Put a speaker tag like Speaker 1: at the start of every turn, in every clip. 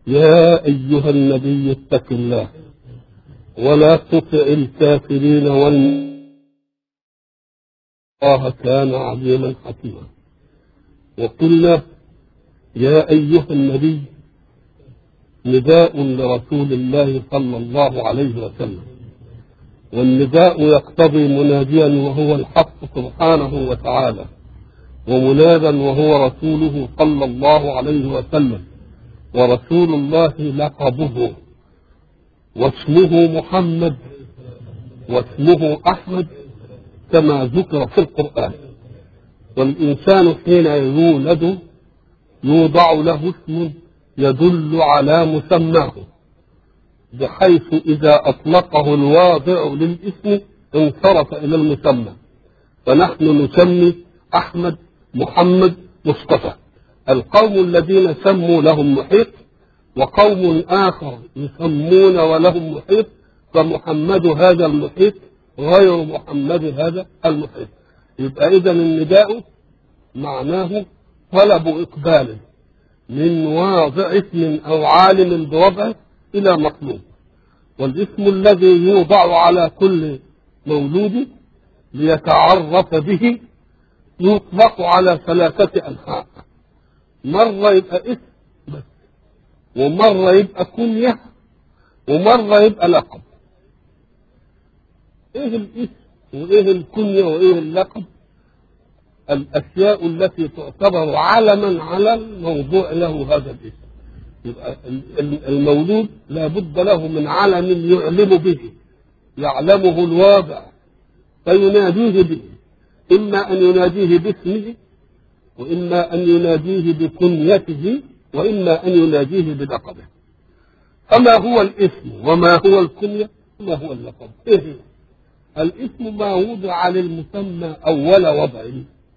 Speaker 1: يا أيها النبي اتق الله ولا تطع الكافرين والمؤمنين الله كان عليما حكيما وقلنا يا أيها النبي نداء لرسول الله صلى الله عليه وسلم والنداء يقتضي مناديا وهو الحق سبحانه وتعالى ومنادا وهو رسوله صلى الله عليه وسلم ورسول الله لقبه واسمه محمد واسمه أحمد كما ذكر في القرآن والإنسان حين يولد يوضع له اسم يدل على مسماه بحيث إذا أطلقه الواضع للاسم انصرف إلى المسمى فنحن نسمي أحمد محمد مصطفى القوم الذين سموا لهم محيط وقوم آخر يسمون ولهم محيط فمحمد هذا المحيط غير محمد هذا المحيط يبقى إذا النداء معناه طلب إقبال من واضع اسم أو عالم بوضعه إلى مطلوب والاسم الذي يوضع على كل مولود ليتعرف به يطلق على ثلاثة أنحاء مرة يبقى اسم بس ومرة يبقى كنية ومرة يبقى لقب ايه الاسم وايه الكنية وايه اللقب الاشياء التي تعتبر علما على الموضوع له هذا الاسم يبقى المولود لا بد له من علم يعلم به يعلمه الواضع فيناديه به إما أن يناديه باسمه وإما أن يناديه بكنيته وإما أن يناديه بلقبه فما هو الاسم وما هو الكنية وما هو اللقب إيه الاسم ما وضع للمسمى أول وضعه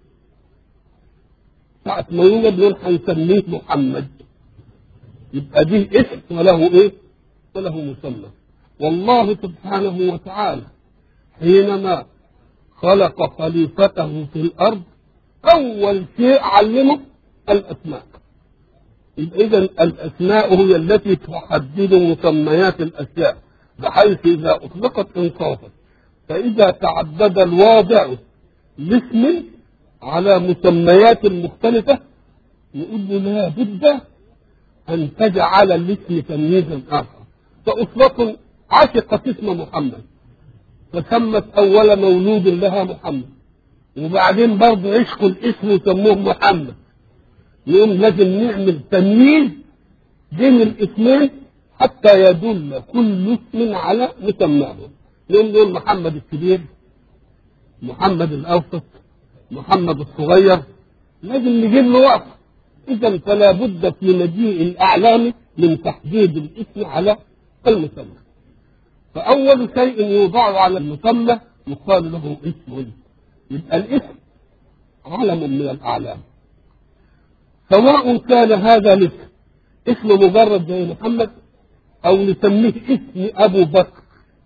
Speaker 1: ساعة ما يولد نقول هنسميه محمد يبقى دي اسم وله ايه؟ وله مسمى والله سبحانه وتعالى حينما خلق خليفته في الارض اول شيء علمه الاسماء يبقى اذا الاسماء هي التي تحدد مسميات الاشياء بحيث اذا اطلقت انصافت فاذا تعدد الواضع لاسم على مسميات مختلفه يقول له لا بد أن تجعل الاسم تمييزا آخر فأسرة عشقت اسم محمد فسمت أول مولود لها محمد وبعدين برضه عشقوا الاسم وسموه محمد يقوم لازم نعمل تمييز بين الاسمين حتى يدل كل اسم على مسماه يقوم نقول محمد الكبير محمد الأوسط محمد الصغير لازم نجيب له وقت إذا فلا بد في مجيء الأعلام من تحديد الاسم على المسمى فأول شيء يوضع على المسمى يقال له اسم يبقى الاسم علم من الأعلام سواء كان هذا الاسم اسم مجرد زي محمد أو نسميه اسم أبو بكر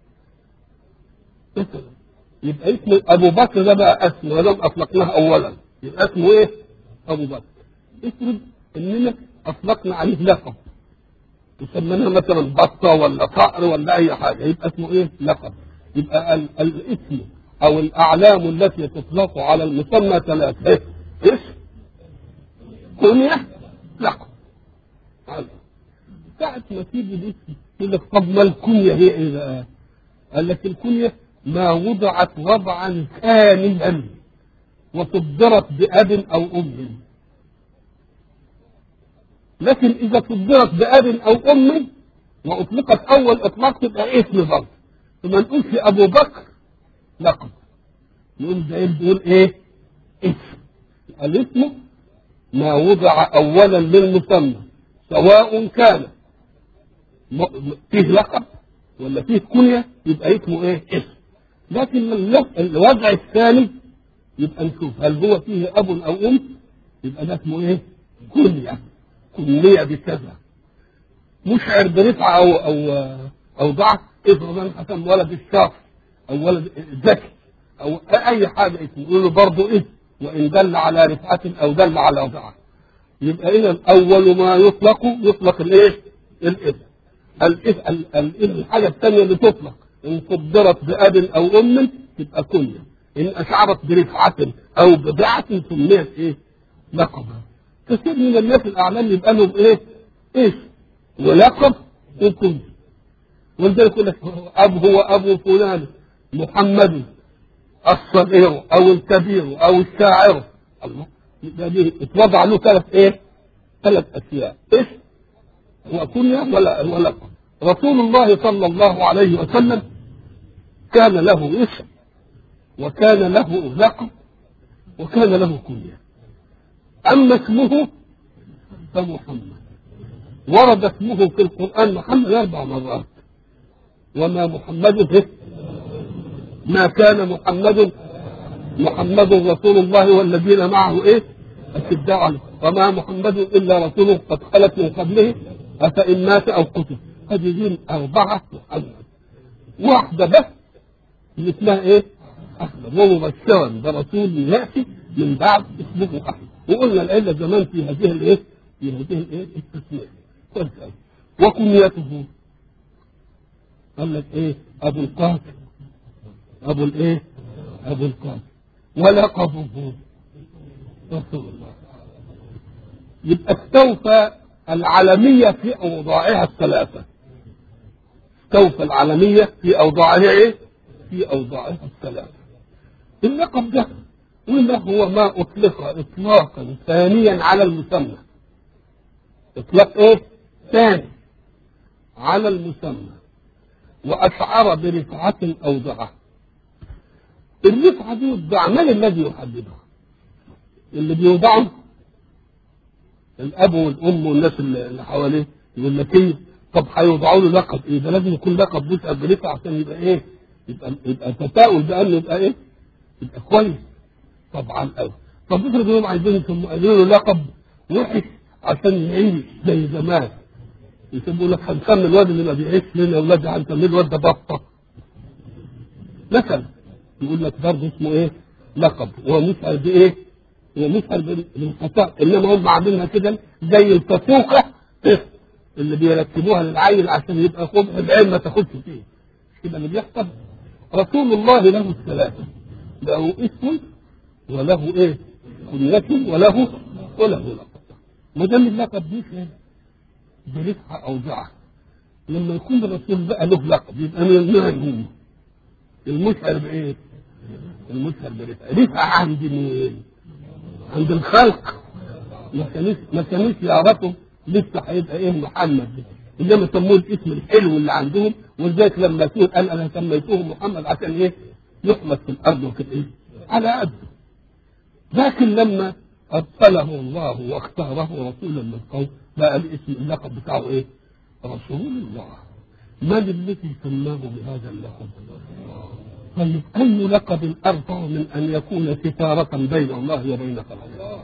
Speaker 1: مثلا يبقى اسم أبو بكر ده بقى اسم ولم أطلقناه أولا يبقى اسمه إيه؟ أبو بكر افرض اننا اطلقنا عليه لقب وسميناه مثلا بطه ولا صقر ولا اي حاجه يبقى اسمه ايه؟ لقب يبقى ال- الاسم او الاعلام التي تطلق على المسمى ثلاثه إيه؟ اسم كنيه لقب ساعة ما تيجي الاسم يقول لك طب ما الكنية هي ايه بقى؟ قال لك الكنية ما وضعت وضعا كاملا وصدرت بأب أو أم لكن إذا صدرت بأب أو أم وأطلقت أول إطلاق تبقى اسم برضه فما نقولش أبو بكر لقب نقول زي بيقول إيه؟ اسم الاسم ما وضع أولا للمسمى سواء كان فيه لقب ولا فيه كنية يبقى اسمه إيه؟ اسم لكن الوضع الثاني يبقى نشوف هل هو فيه أب أو أم يبقى ده اسمه إيه؟ كنية كلية بكذا مشعر برفعة أو أو أو ضعف افرض أنا حسن ولد الشاطر أو ولد ذكي أو أي حاجة اسمه يقول له برضه اسم وإن دل على رفعة أو دل على ضعف يبقى إذا أول ما يطلق يطلق الإيه؟ الاسم الاسم ال- ال- الحاجه الثانيه اللي تطلق ان قدرت باب او ام تبقى كنيه ان اشعرت برفعه او بضعه سميت ايه؟ لقبا كثير من الناس الاعلام يبقى لهم ايه؟ ايش؟ ولقب وكنيه ولذلك يقول لك اب هو ابو فلان محمد الصغير او الكبير او الشاعر الله يبقى دي اتوضع له ثلاث ايه؟ ثلاث اشياء ايش؟ وكنية ولا ولقب رسول الله صلى الله عليه وسلم كان له اسم وكان له لقب وكان له كنية أما اسمه فمحمد ورد اسمه في القرآن محمد أربع مرات وما محمد به ما كان محمد محمد رسول الله والذين معه ايه أشداء عليه وما محمد إلا رسول قد خلت من قبله أفإن مات أو قتل هذه دي أربعة محمد واحدة بس اللي اسمها إيه؟ أحمد ومبشرا برسول يأتي من بعد اسمه أحمد وقلنا العلة زمان في هذه الإيه؟ في هذه الإيه؟ التسمية كويس أوي. وكنيته قال لك إيه؟ أبو القاسم أبو الإيه؟ أبو القاسم ولقبه رسول الله يبقى استوفى العالمية في أوضاعها الثلاثة استوفى العالمية في أوضاعها إيه؟ في أوضاعها الثلاثة اللقب ده وما هو ما أطلق إطلاقا ثانيا على المسمى إطلاق إيه؟ ثاني على المسمى وأشعر برفعة أوضعه الرفعة دي والضع من الذي يحددها؟ اللي بيوضعه الاب والام والناس اللي اللي حواليه يقول لك ايه طب هيوضعوا له لقب ايه ده لازم يكون لقب مسعد برفع عشان يبقى ايه يبقى يبقى تفاؤل بانه يبقى ايه يبقى كويس طبعا قوي طب افرض انهم عايزين يسموا قالوا له لقب وحش عشان يعيش زي زمان يسموا لك هنسمي الواد اللي ما بيعيش لنا اولاد هنسميه الواد ده بطه مثلا يقول لك برضه اسمه ايه لقب هو مسعد بايه هو مسهل بالخطأ انما هم عاملينها كده زي الفاتوكه اللي بيركبوها للعيل عشان يبقى قبح بعين ما تاخدش فيه مش كده اللي بيحصل رسول الله له الثلاثه له اسم وله ايه كنية وله وله لقب ما دام اللقب دي فين برفعة أوجعة لما يكون الرسول بقى له لقب يبقى من النوع هو المشعر بإيه؟ المشعر برفعة رفعة عند مين؟ عند الخلق ما كانوش ما كانوش يعرفوا لسه هيبقى ايه محمد ده انما سموه الاسم الحلو اللي عندهم ولذلك لما يقول قال انا سميته محمد عشان ايه؟ يحمد في الارض وكده ايه؟ على قده لكن لما ارسله الله واختاره رسولا من قوم بقى الاسم اللقب بتاعه ايه؟ رسول الله من الذي سماه بهذا اللقب؟ طيب أي لقب أرفع من أن يكون ستارة بين الله وبين خلقه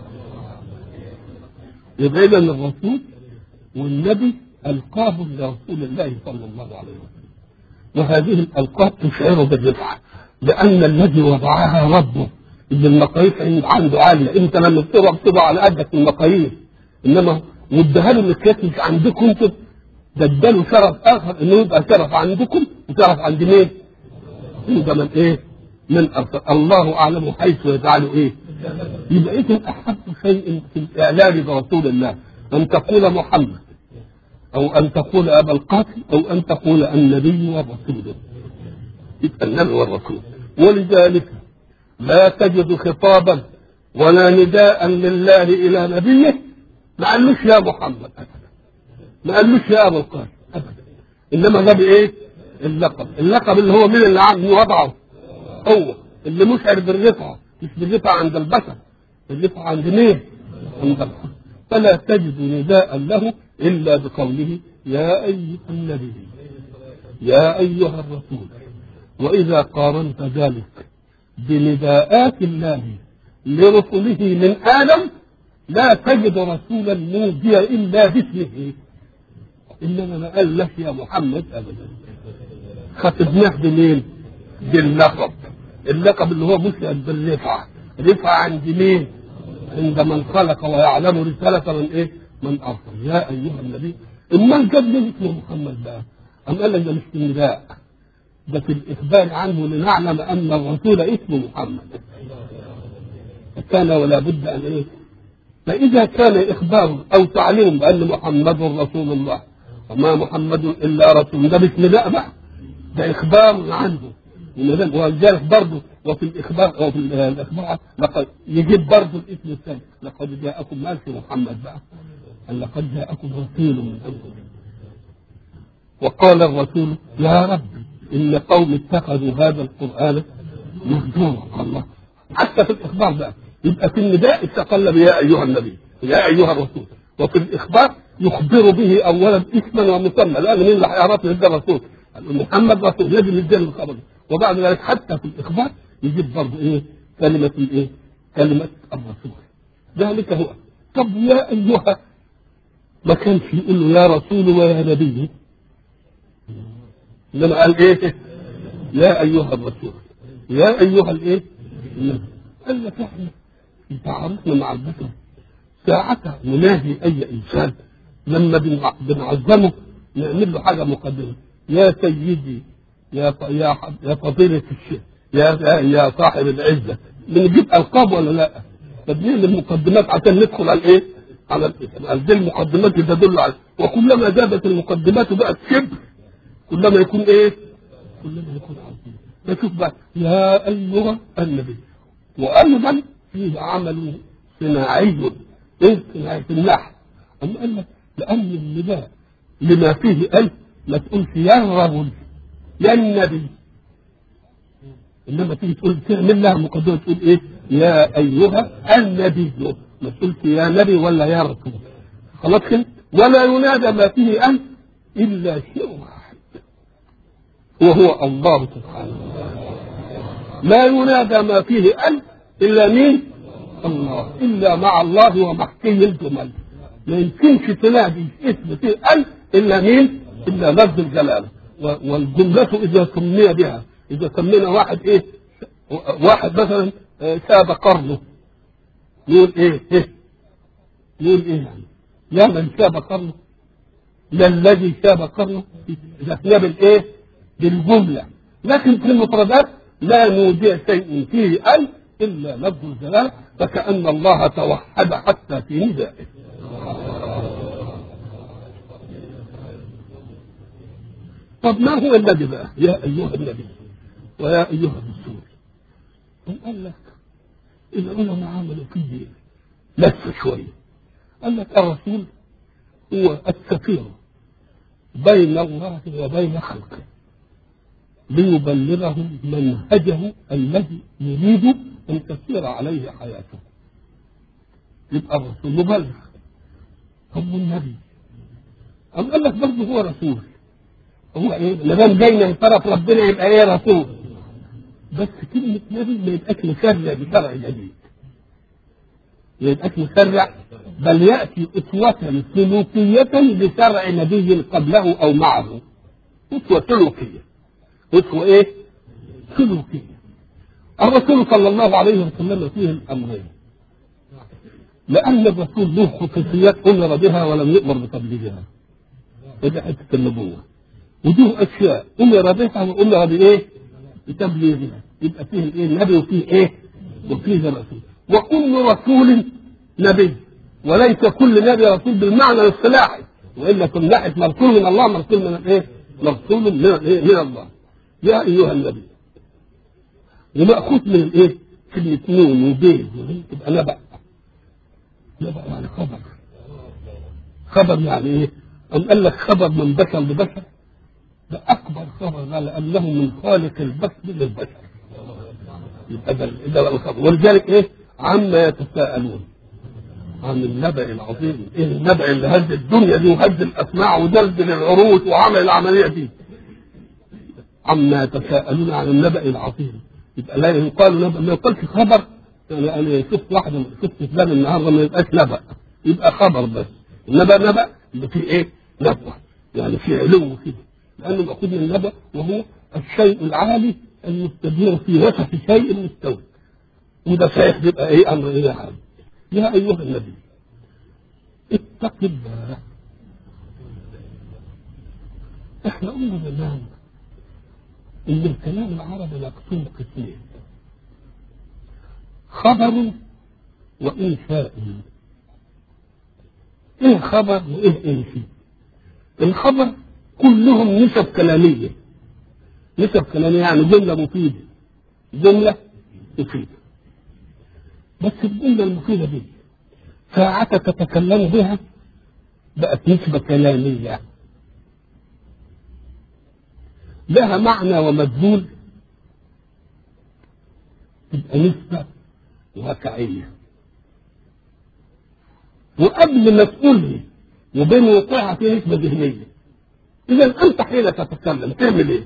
Speaker 1: يبقى إذا الرسول والنبي ألقاه لرسول الله صلى الله عليه وسلم وهذه الألقاب تشعر بالرفعة لأن الذي وضعها ربه اللي المقاييس عنده عالية أنت لما بتقرا بتبقى على قدك في المقاييس إنما واداها له مقياس مش عندكم أنتم ده اداله شرف آخر إنه يبقى شرف عندكم وشرف عند مين؟ عند من ايه؟ من أرسل الله اعلم حيث يجعل ايه؟ يبقى اذا احب شيء في الاعلان برسول الله ان تقول محمد او ان تقول ابا القاسم او ان تقول النبي والرسول يبقى النبي والرسول ولذلك لا تجد خطابا ولا نداء لله الى نبيه ما قالوش يا محمد ابدا ما قالوش يا ابا القاسم ابدا انما ده بايه؟ اللقب اللقب اللي هو مين اللي عم وضعه هو اللي مشعر بالرفعة مش بالرفعة عند البشر الرفعة عند مين عند الحق فلا تجد نداء له إلا بقوله يا أيها النبي يا أيها الرسول وإذا قارنت ذلك بنداءات الله لرسله من آدم لا تجد رسولا نودي إلا باسمه إنما ما قال لك يا محمد أبدا خطبناه بمين؟ باللقب اللقب اللي هو مسند بالرفعة رفعة عند مين؟ عند من خلق ويعلم رسالة من ايه؟ من أرسل يا أيها النبي امال جاب ليه اسمه محمد بقى؟ أم قال لك ده مش في النداء ده في الإخبار عنه لنعلم أن الرسول اسمه محمد كان ولا بد أن إيه؟ فإذا كان إخبار أو تعليم بأن محمد رسول الله وما محمد إلا رسول ده مش نداء بقى ده إخبار عنه ولذلك برضه وفي الإخبار وفي الإخبار لقد يجيب برضه الاسم الثاني لقد جاءكم مال في محمد بقى قال لقد جاءكم رسول من أنفسكم وقال الرسول يا رب إن قوم اتخذوا هذا القرآن مهجورا الله حتى في الإخبار بقى يبقى في النداء استقل بيا أيها النبي يا أيها الرسول وفي الإخبار يخبر به أولا اسما ومسمى لأن مين اللي هيعرف ده الرسول محمد رسول لازم يدينا الخبر وبعد ذلك حتى في الإخبار يجيب برضه إيه كلمة الإيه كلمة الرسول ذلك هو طب يا أيها ما كانش يقول له يا رسول ويا نبي انما قال ايه يا ايها الرسول يا ايها الايه النبي قال لك احنا في تعارفنا مع البشر ساعتها نناهي اي انسان لما بنعظمه نعمل له حاجه مقدمه يا سيدي يا يا يا فضيلة الشيخ يا يا صاحب العزة بنجيب ألقاب ولا لا؟ فبنعمل المقدمات عشان ندخل على الإيه؟ على الاسم قال دي المقدمات اللي تدل على وكلما زادت المقدمات بقت كبر كلما يكون ايه؟ كلما يكون عظيم فشوف بقى يا ايها النبي وايضا فيه عمل صناعي ايه صناعي في النحو اما قال لك لان النداء لما فيه الف ما تقولش يا رجل يا النبي انما تيجي تقول تعمل لها مقدمه تقول ايه؟ يا ايها النبي ما تقولش يا نبي ولا يا رسول خلاص كده ولا ينادى ما فيه أنت إلا شيء واحد وهو الله سبحانه لا ينادى ما فيه أنت إلا مين؟ الله إلا مع الله ومحكي الجمل ما يمكنش تنادي اسم فيه أنت إلا مين؟ إلا لفظ الجلالة والجملة إذا سمي بها إذا سمينا واحد إيه؟ واحد مثلا ساب قرنه يقول ايه ايه يقول ايه يعني يا من شاب قرنه لا الذي شاب قرنه اذا بالايه بالجمله لكن في المفردات لا نودع شيء فيه ال الا لفظ الجلال فكان الله توحد حتى في ندائه طب ما هو النبي بقى يا ايها النبي ويا ايها الرسول قال لك العلماء عملوا فيه لفه شويه قال لك الرسول هو السفير بين الله وبين خلقه ليبلغهم منهجه الذي يريد ان تسير عليه حياته يبقى الرسول مبلغ طب والنبي أم قال لك برضه هو رسول هو ايه ما دام جاي من طرف ربنا يبقى ايه رسول بس كلمة نبي ما يبقاش مسرع بشرع جديد ما يبقاش مسرع بل يأتي أسوة سلوكية بشرع نبي قبله أو معه أسوة سلوكية أسوة إيه؟ سلوكية الرسول صلى الله عليه وسلم فيه الأمرين لأن الرسول له خصوصيات أمر بها ولم يؤمر بتبليغها هذه حتة النبوة وله أشياء أمر بها وأمر بإيه؟ بتبليغها يبقى فيه الايه النبي وفيه ايه وفيه رسول وكل رسول نبي وليس كل نبي رسول بالمعنى الاصطلاحي والا من ناحيه مرسول من الله مرسول من الايه مرسول من الايه من الله يا ايها النبي ومأخوذ من الايه كلمة نون وبين تبقى نبأ نبأ يعني خبر خبر يعني ايه؟ أم قال لك خبر من بشر لبشر ده أكبر خبر لأنه من خالق البشر للبشر يبقى ده ده الخبر ولذلك إيه عما يتساءلون عن النبأ العظيم إيه النبأ اللي هز الدنيا دي وهز الأسماع ودلدل العروش وعمل العملية دي عما يتساءلون عن النبأ العظيم يبقى لا يقال نبأ ما يقالش خبر يعني أنا شفت واحد شفت فلان النهارده ما يبقاش نبأ يبقى خبر بس النبأ نبأ اللي فيه إيه؟ نبوة يعني فيه علو كده لأنه مأخوذ من النبأ وهو الشيء العالي المستدير في وسط شيء مستوي وده صحيح بيبقى ايه امر ايه حاجه يا ايها النبي اتق الله احنا قلنا زمان ان الكلام العربي مقسوم قسمين خبر وإنشاء ايه خبر وايه انشاء الخبر كلهم نسب كلامية نسب كلامية يعني جملة مفيدة جملة مفيدة بس الجملة المفيدة دي ساعة تتكلم بها بقت نسبة كلامية لها معنى ومدلول تبقى نسبة واقعية وقبل ما تقولها وبين وقوعها في نسبة ذهنية إذا أنت حين تتكلم تعمل إيه؟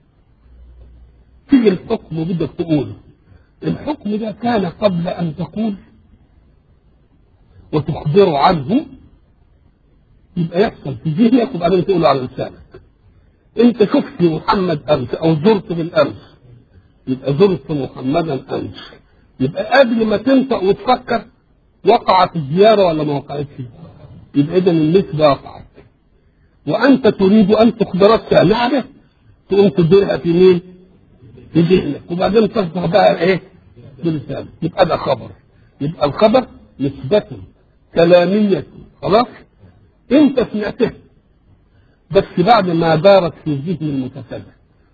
Speaker 1: تيجي الحكم وبدك تقوله الحكم ده كان قبل أن تقول وتخبر عنه يبقى يحصل في ذهنك وبعدين تقوله على لسانك انت شفت محمد امس او زرت بالامس يبقى زرت محمدا امس يبقى قبل ما تنطق وتفكر وقعت الزياره ولا ما وقعتش يبقى اذا النسبه وقعت وانت تريد ان تخبر السامع به تقوم تديرها في مين؟ في ذهنك وبعدين تصدق بقى ايه؟ بلسانك يبقى ده خبر يبقى الخبر نسبة كلامية خلاص؟ انت سمعته بس بعد ما دارت في ذهن المتكلم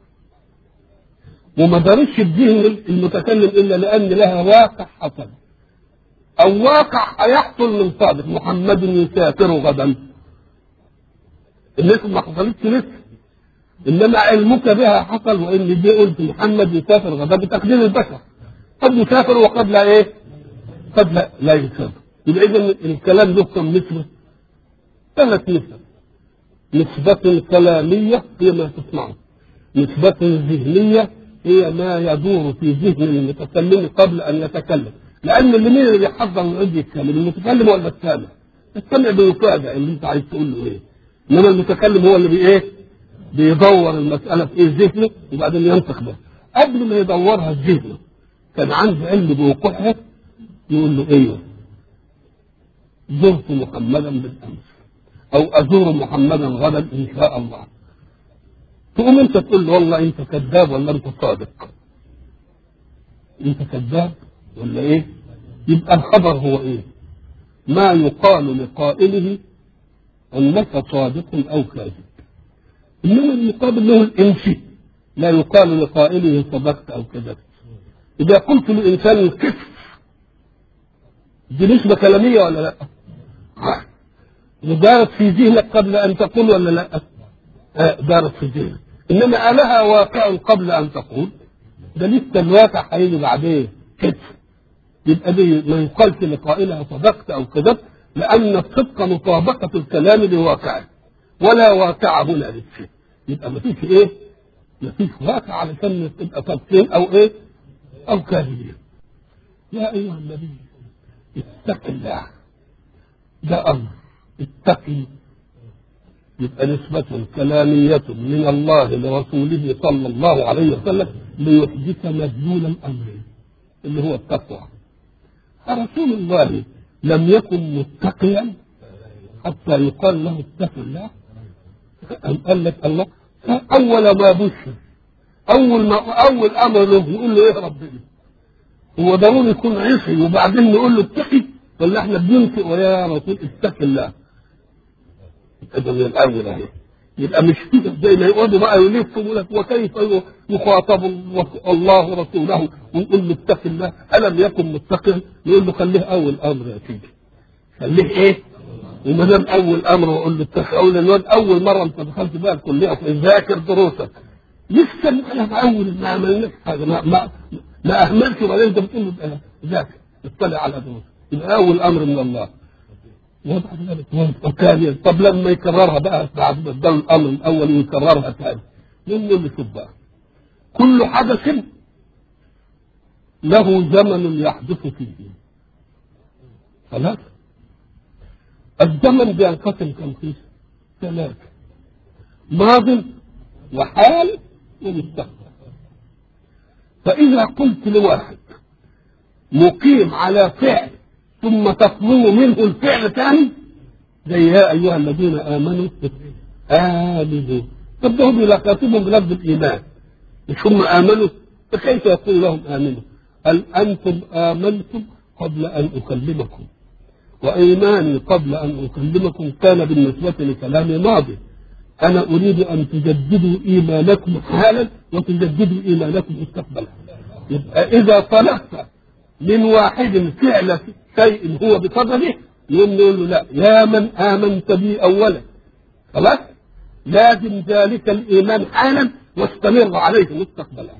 Speaker 1: وما دارتش في ذهن المتكلم الا لان لها واقع حصل او واقع هيحصل من صادق محمد يسافر غدا الناس ما حصلتش لسه انما علمك بها حصل وان دي قلت محمد يسافر غدا بتقدير البشر قد يسافر وقد لا ايه قد لا, لا يسافر يبقى اذا الكلام له كم نسبه ثلاث نسب نسبة كلامية هي ما تسمعه نسبة ذهنية هي ما يدور في ذهن المتكلم قبل أن يتكلم لأن اللي مين اللي بيحضر ويقعد يتكلم المتكلم ولا السامع؟ السامع بيفاجئ اللي أنت عايز تقول له إيه إنما المتكلم هو اللي بي إيه؟ بيدور المسألة في إيه ذهنه وبعدين ينطق به قبل ما يدورها في ذهنه كان عنده علم بوقوعها يقول له ايوه زرت محمدا بالامس او ازور محمدا غدا ان شاء الله تقوم انت تقول له والله انت كذاب ولا انت صادق انت كذاب ولا ايه يبقى الخبر هو ايه ما يقال لقائله انك صادق او كاذب انما المقابل له الانشي لا يقال لقائله صدقت او كذبت اذا قلت للانسان الكذب دي نسبة كلامية ولا لا؟ دارت في ذهنك قبل أن تقول ولا لا؟ آه دارت في ذهنك إنما ألها واقع قبل أن تقول ده لسه الواقع هيجي بعدين كده يبقى دي ما يقالش لقائلها صدقت أو كذبت لأن الصدق مطابقة الكلام لواقعه ولا واقع هنا للشيء يبقى ما فيش إيه؟ ما فيش واقع علشان تبقى صادقين أو إيه؟ أو كاذبين يا أيها النبي اتق الله ده امر اتقي يبقى نسبة كلامية من الله لرسوله صلى الله عليه وسلم ليحدث مدلول الأمر اللي هو التقوى رسول الله لم يكن متقيا حتى يقال له اتق الله أم قال لك الله أول ما بشر أول ما أول أمر له يقول له إيه ربنا هو ضروري يكون عصي وبعدين نقول له اتقي ولا احنا بننطق ويا رسول اتق الله يبقى من الاول اهي يبقى مش كده زي ما يقعدوا بقى يلفوا يقول لك وكيف يخاطب الله ورسوله ونقول له اتق الله الم يكن متقيا نقول له خليه اول امر يا سيدي خليه ايه؟ وما دام اول امر واقول له اتق اول الواد اول مره انت دخلت بقى الكليه ذاكر دروسك لسه انا اول ما عملناش حاجه ما, ما ما اهملت وبعدين انت بتقول له ذاكر اطلع على دروس يبقى اول امر من الله وبعد ذلك وثانيا طب لما يكررها بقى بعد ما اداله الامر الاول ويكررها ثاني يقول له شوف بقى كل حدث له زمن يحدث فيه خلاص الزمن بينقسم كم قسم ثلاثة ماض وحال ومستقبل فإذا قلت لواحد مقيم على فعل ثم تطلب منه الفعل ثاني زي يا أيها الذين آمنوا آمنوا طب ده هم يخاطبهم بلفظ الايمان مش هم امنوا فكيف يقول لهم امنوا هل انتم امنتم قبل ان اكلمكم وايماني قبل ان اكلمكم كان بالنسبه لكلامي ماضي انا اريد ان تجددوا ايمانكم حالا وتجددوا ايمانكم مستقبلا يبقى اذا طلبت من واحد فعل شيء هو بقدره يقوم نقول له لا يا من امنت بي اولا خلاص لازم ذلك الايمان حالا واستمر عليه مستقبلا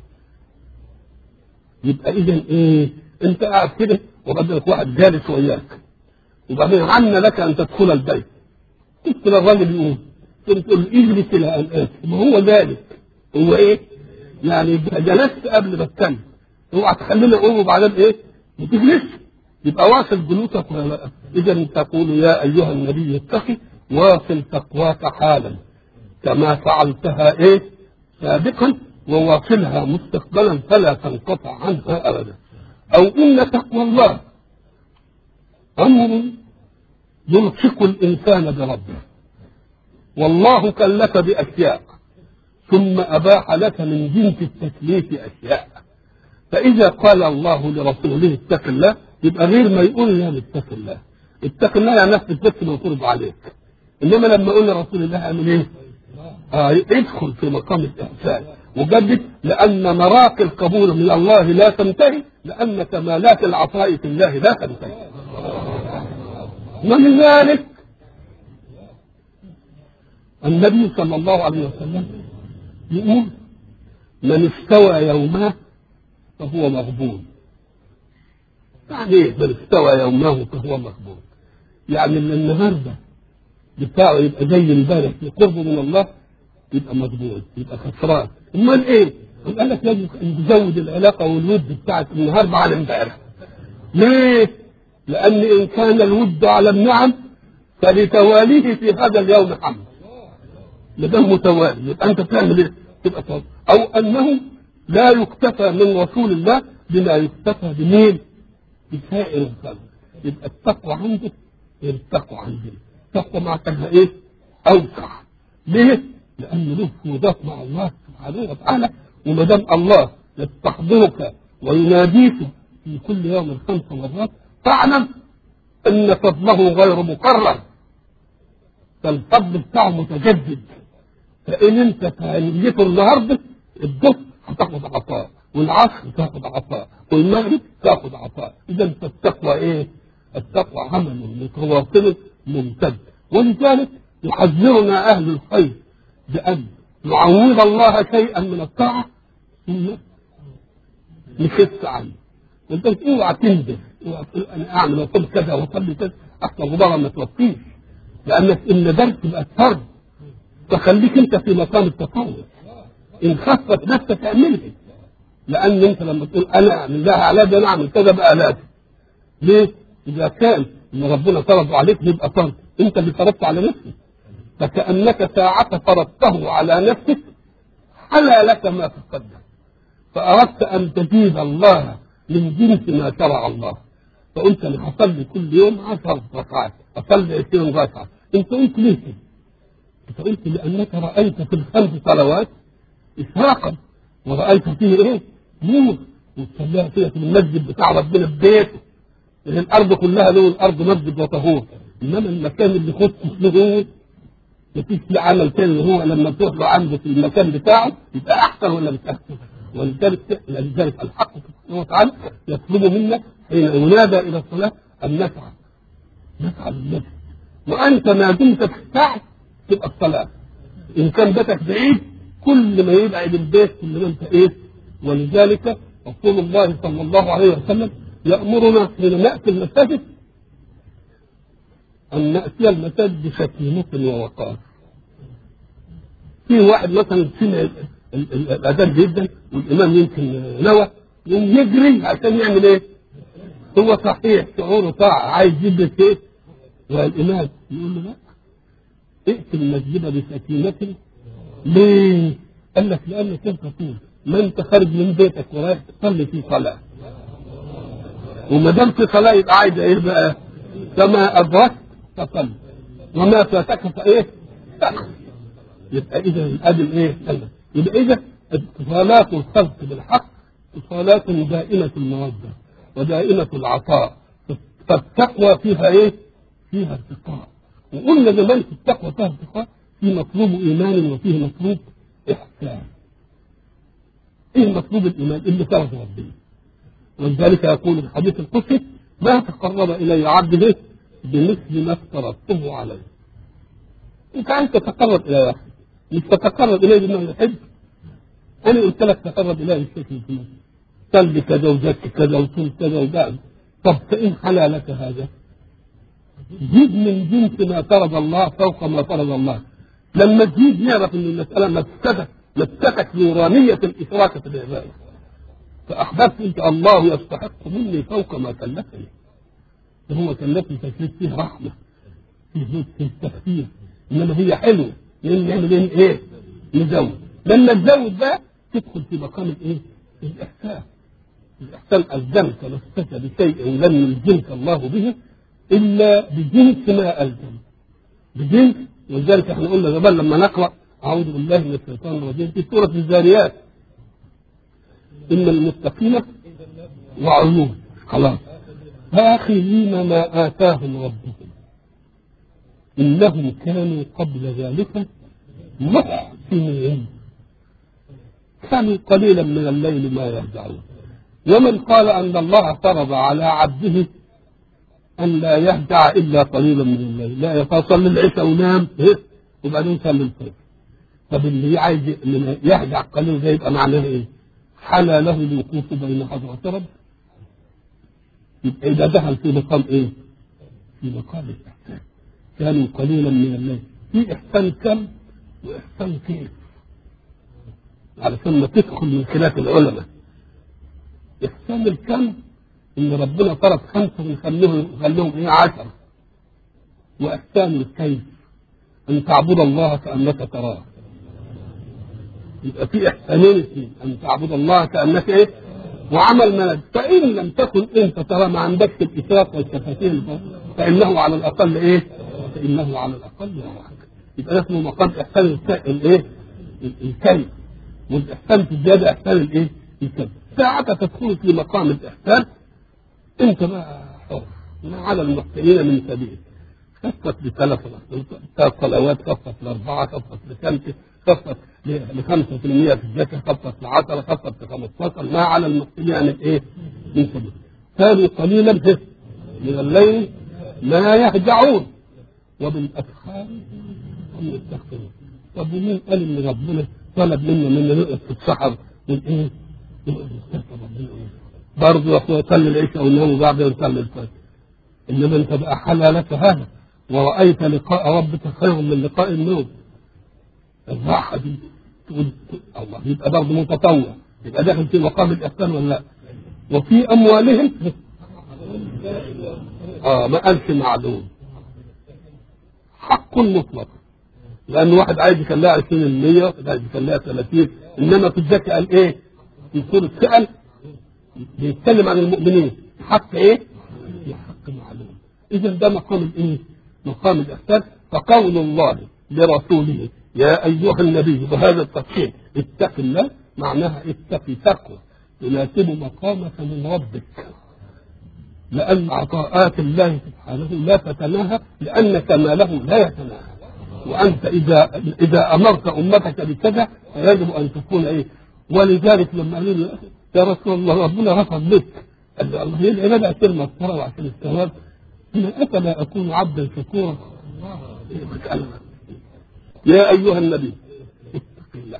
Speaker 1: يبقى اذا ايه انت قاعد كده وبعدين واحد جالس وياك وبعدين عن لك ان تدخل البيت قلت للراجل يقول قلت له اجلس الى ان اتي ما هو ذلك هو ايه يعني جلست قبل ما اتكلم اوعى تخليني اقوم وبعدين ايه ما تجلس يبقى واصل جلوسك ولا لا اذا تقول يا ايها النبي اتقي واصل تقواك حالا كما فعلتها ايه سابقا وواصلها مستقبلا فلا تنقطع عنها ابدا او ان تقوى الله امر يلصق الانسان بربه والله كلف باشياء ثم اباح لك من جنس التكليف اشياء فاذا قال الله لرسوله اتق الله يبقى غير ما يقول لا اتق الله اتق الله يعني نفس الفكر مفروض عليك انما لما يقول لرسول الله اعمل ايه؟ آه ادخل في مقام الاحسان وجدد لان مراقي القبول من الله لا تنتهي لان كمالات العطاء في الله لا تنتهي ومن ذلك النبي صلى الله عليه وسلم يقول من استوى يومه فهو مغبون يعني ايه من استوى يومه فهو مغبون يعني من النهارده بتاعه يبقى زي امبارح في قربه من الله يبقى مغبون يبقى خسران امال ايه؟ قال لك لازم نزود العلاقه والود بتاعت النهارده على امبارح ليه؟ لان ان كان الود على النعم فلتواليه في هذا اليوم حمد ده متوالي يبقى انت تعمل ايه؟ تبقى طالب. او انه لا يكتفى من رسول الله بما يكتفى بمين؟ بسائر الخلق يبقى التقوى عنده غير التقوى عندنا التقوى معناها ايه؟ اوسع ليه؟ لان له فروضات مع الله سبحانه وتعالى وما دام الله يستحضرك ويناديك في كل يوم خمس مرات فاعلم ان فضله غير مقرر فالفضل بتاعه متجدد فان انت كان النهارده الظهر هتاخد عطاء والعصر تاخد عطاء والمغرب تاخد عطاء اذا فالتقوى ايه؟ التقوى عمل متواصل ممتد ولذلك يحذرنا اهل الخير بان نعوض الله شيئا من الطاعه ثم نخف عنه ولذلك اوعى تنزل اوعى تقول انا اعمل واصلي كذا واصلي كذا احسن غبارة ما توفيش لانك ان ندمت تبقى فرض فخليك انت في مقام التطور ان خفت نفسك اعملها لان انت لما تقول انا اعمل لها علاج انا اعمل كذا بقى علاج ليه؟ اذا كان ان ربنا فرض عليك يبقى فرض انت اللي فرضت على نفسك فكانك ساعة فرضته على نفسك حلا لك ما تقدم فاردت ان تزيد الله من جنس ما شرع الله فقلت انا هصلي كل يوم عشر ركعات اصلي 20 ركعه انت قلت ليه كده؟ انت قلت لانك رايت في الخمس صلوات اشراقا ورأيت فيه ايه؟ نور وتصليها كده في المسجد بتاع ربنا في بيته لان الارض كلها له الارض مسجد وطهور انما المكان اللي خدت له مفيش له عمل تاني هو لما تروح له عنده في المكان بتاعه يبقى احسن ولا مش احسن؟ ولذلك لذلك الحق سبحانه وتعالى يطلب منا حين ينادى الى الصلاه ان نسعى نسعى للمسجد وانت ما دمت في السعي تبقى الصلاه ان كان بيتك بعيد كل ما يبعد البيت كل ما انت ايه ولذلك رسول الله صلى الله عليه وسلم يأمرنا حين نأتي المساجد أن نأتي المساجد بسكينة ووقار. في واحد مثلا سمع الأذان جدا والإمام يمكن نوى يقوم يجري عشان يعمل إيه؟ هو صحيح شعوره طاعة عايز يجيب ايه؟ والإمام يقول له لا ائت المسجد بسكينة ليه؟ قال لك لأنك أنت تقول ما أنت خارج من بيتك ورايح تصلي في صلاة وما دام في صلاة يبقى عايز إيه بقى؟ كما أدركت فصل وما فاتك فإيه؟ تأخذ يبقى اذا ادي الايه؟ يبقى اذا اتصالات الخلق بالحق اتصالات دائمه الموده ودائمه العطاء فالتقوى فيها ايه؟ فيها ارتقاء وقلنا زمان في التقوى فيها ارتقاء في مطلوب ايمان وفيه مطلوب احسان ايه مطلوب الايمان اللي ترضى ربنا ولذلك يقول الحديث القدسي ما تقرب الي عبد بمثل ما افترضته عليه انت عايز تتقرب الى واحد مش تتقرب اليه بانه يحب انا قلت لك تقرب اليه بالشكل الفلاني سل كذا وزك كذا وصل كذا وبعد طب فان حلا لك هذا زيد من جنس ما فرض الله فوق ما فرض الله لما تزيد نعرف ان المساله مفسده مسكت نورانيه الاشراك في العباده فاحببت انت الله يستحق مني فوق ما كلفني هو كلفني تكليف فيه رحمه فيه فيه تخفيف انما هي حلوه لان نعمل ايه؟ نزود لما تزود بقى تدخل في مقام الايه؟ الاحسان الاحسان الزمك نفسك بشيء لم يلزمك الله به الا بجنس ما الزم بجنس ولذلك احنا قلنا زمان لما نقرا اعوذ بالله من الشيطان الرجيم في سوره الزاريات ان المتقين وعيون خلاص آخذين ما آتاهم ربهم إنهم كانوا قبل ذلك محسنين كانوا قليلا من الليل ما يهجعون ومن قال أن الله فرض على عبده أن لا يهجع إلا قليلا من الليل لا يصلي العشاء ونام وبعدين يصلي الفجر طب اللي عايز يهجع قليل ده يبقى معناه ايه؟ حنى له الوقوف بين حضرة رب يبقى إذا دخل في مقام إيه؟ في مقام الإحسان كانوا قليلا من الليل في إحسان كم وإحسان كيف علشان ما تدخل من خلاف العلماء إحسان الكم إن ربنا فرض خمسة ونخليهم خليهم إيه عشرة وإحسان الكيف أن تعبد الله كأنك تراه يبقى في إحسانين اثنين أن تعبد الله كأنك إيه وعمل ما فإن لم تكن أنت ترى ما عندكش الإسراف والشفتين فإنه على الأقل إيه؟ فإنه على الأقل يراك يبقى اسمه مقام إحسان الإيه؟ الكلمة والإحسان في الزيادة إحسان الإيه؟ الكلمة ساعة تدخل في مقام الإحسان أنت بقى حر ما على المحسنين من سبيل خفت بثلاث ثلاث صلوات خفت لأربعة خفت لخمسة خفت لخمسة في المية في الزكاة خفت لعشرة خفت لخمستاشر ما على المحسنين من إيه؟ من سبيل كانوا قليلا من الليل ما يهجعون وبالأسحار هم يستغفرون طب ومين قال إن ربنا طلب منا منا نقف في السحر والإيه؟ نقف نستغفر ربنا برضه يا أخويا صلي العشاء ونام وبعدين نصلي الفجر إنما أنت بقى حلى لك هذا ورأيت لقاء ربك خير من لقاء النوم الراحة دي تقول الله يبقى برضه متطوع يبقى داخل في مقام الإحسان ولا لا وفي أموالهم آه ما قالش معلوم حق مطلق لأن واحد عايز يخليها 20% واحد عايز يخليها 30 إنما في الزكاة قال إيه؟ في سورة سأل بيتكلم عن المؤمنين حق إيه؟ حق معلوم إذا ده مقام الإيه؟ مقام الإحسان فقول الله لرسوله يا أيها النبي بهذا التفصيل اتق الله معناها اتقي تقوى تناسب مقامك من ربك لأن عطاءات الله سبحانه لا تتناهى لأن كماله لا يتناهى وأنت إذا إذا أمرت أمتك بكذا فيجب أن تكون إيه ولذلك لما قالوا له يا رسول الله ربنا غفر لك قال له الله هي العبادة عشان مسطرة وعشان الثواب هنا أفلا أكون عبدا شكورا يا أيها النبي اتق الله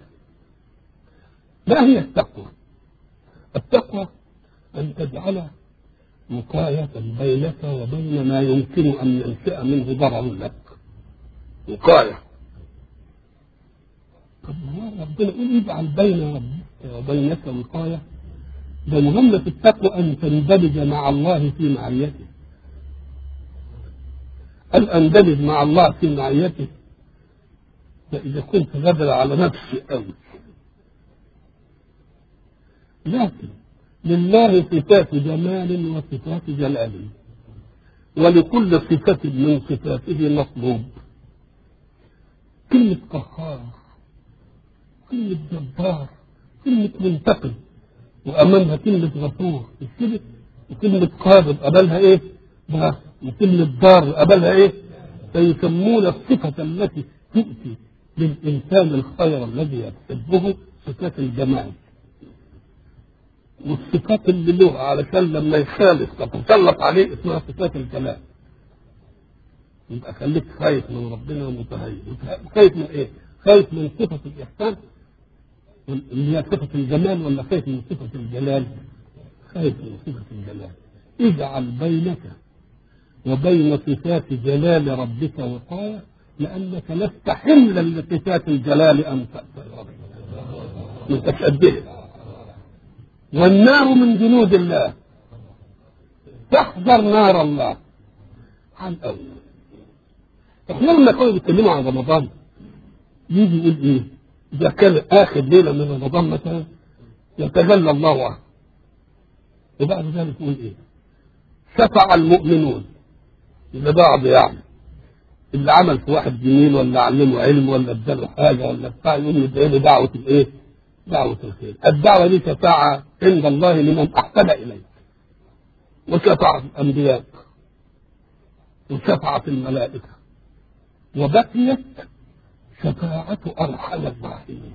Speaker 1: ما هي التقوى؟ التقوى أن تجعل وقاية بينك وبين ما يمكن أن ينشأ منه ضرر لك وقاية طب ما ربنا يقول اجعل بين ربك وبينك وقاية ده مهمة التقوى أن تندمج مع الله في معيته أن أندمج مع الله في معيته فإذا كنت غدر على نفسي أوي لكن لله صفات جمال وصفات جلال ولكل صفة من صفاته مطلوب كلمة قهار كلمة جبار كلمة منتقم وأمامها كلمة غفور مش كده وكلمة قابض قبلها إيه؟ بس وكلمة دار قبلها إيه؟ فيسمون الصفة التي تؤتي للإنسان الخير الذي يحبه صفات الجمال والصفات اللي له علشان لما يخالف تتسلط عليه اسمها صفات الكلام يبقى خليك خايف من ربنا ومتهيئ خايف من ايه؟ خايف من صفة الإحسان اللي هي صفة الجمال ولا خايف من صفة الجلال؟ خايف من صفة الجلال اجعل بينك وبين صفات جلال ربك وقاية لأنك لست حملا لصفات الجلال أن تأتي من تشبهها والنار من جنود الله تحذر نار الله عن أول احنا لما كانوا بيتكلموا عن رمضان يجي يقول ايه اذا كان اخر ليله من رمضان مثلا يتجلى الله عنه وبعد ذلك يقول ايه شفع المؤمنون لبعض يعني اللي عمل في واحد جميل ولا علمه علم ولا اداله حاجه ولا بتاع يقوم يدعي له دعوه الايه؟ دعوه الخير الدعوه دي شفاعه عند الله لمن احسن اليك وشفعت الانبياء وشفعت الملائكه وبقيت شفاعة أرحم الراحمين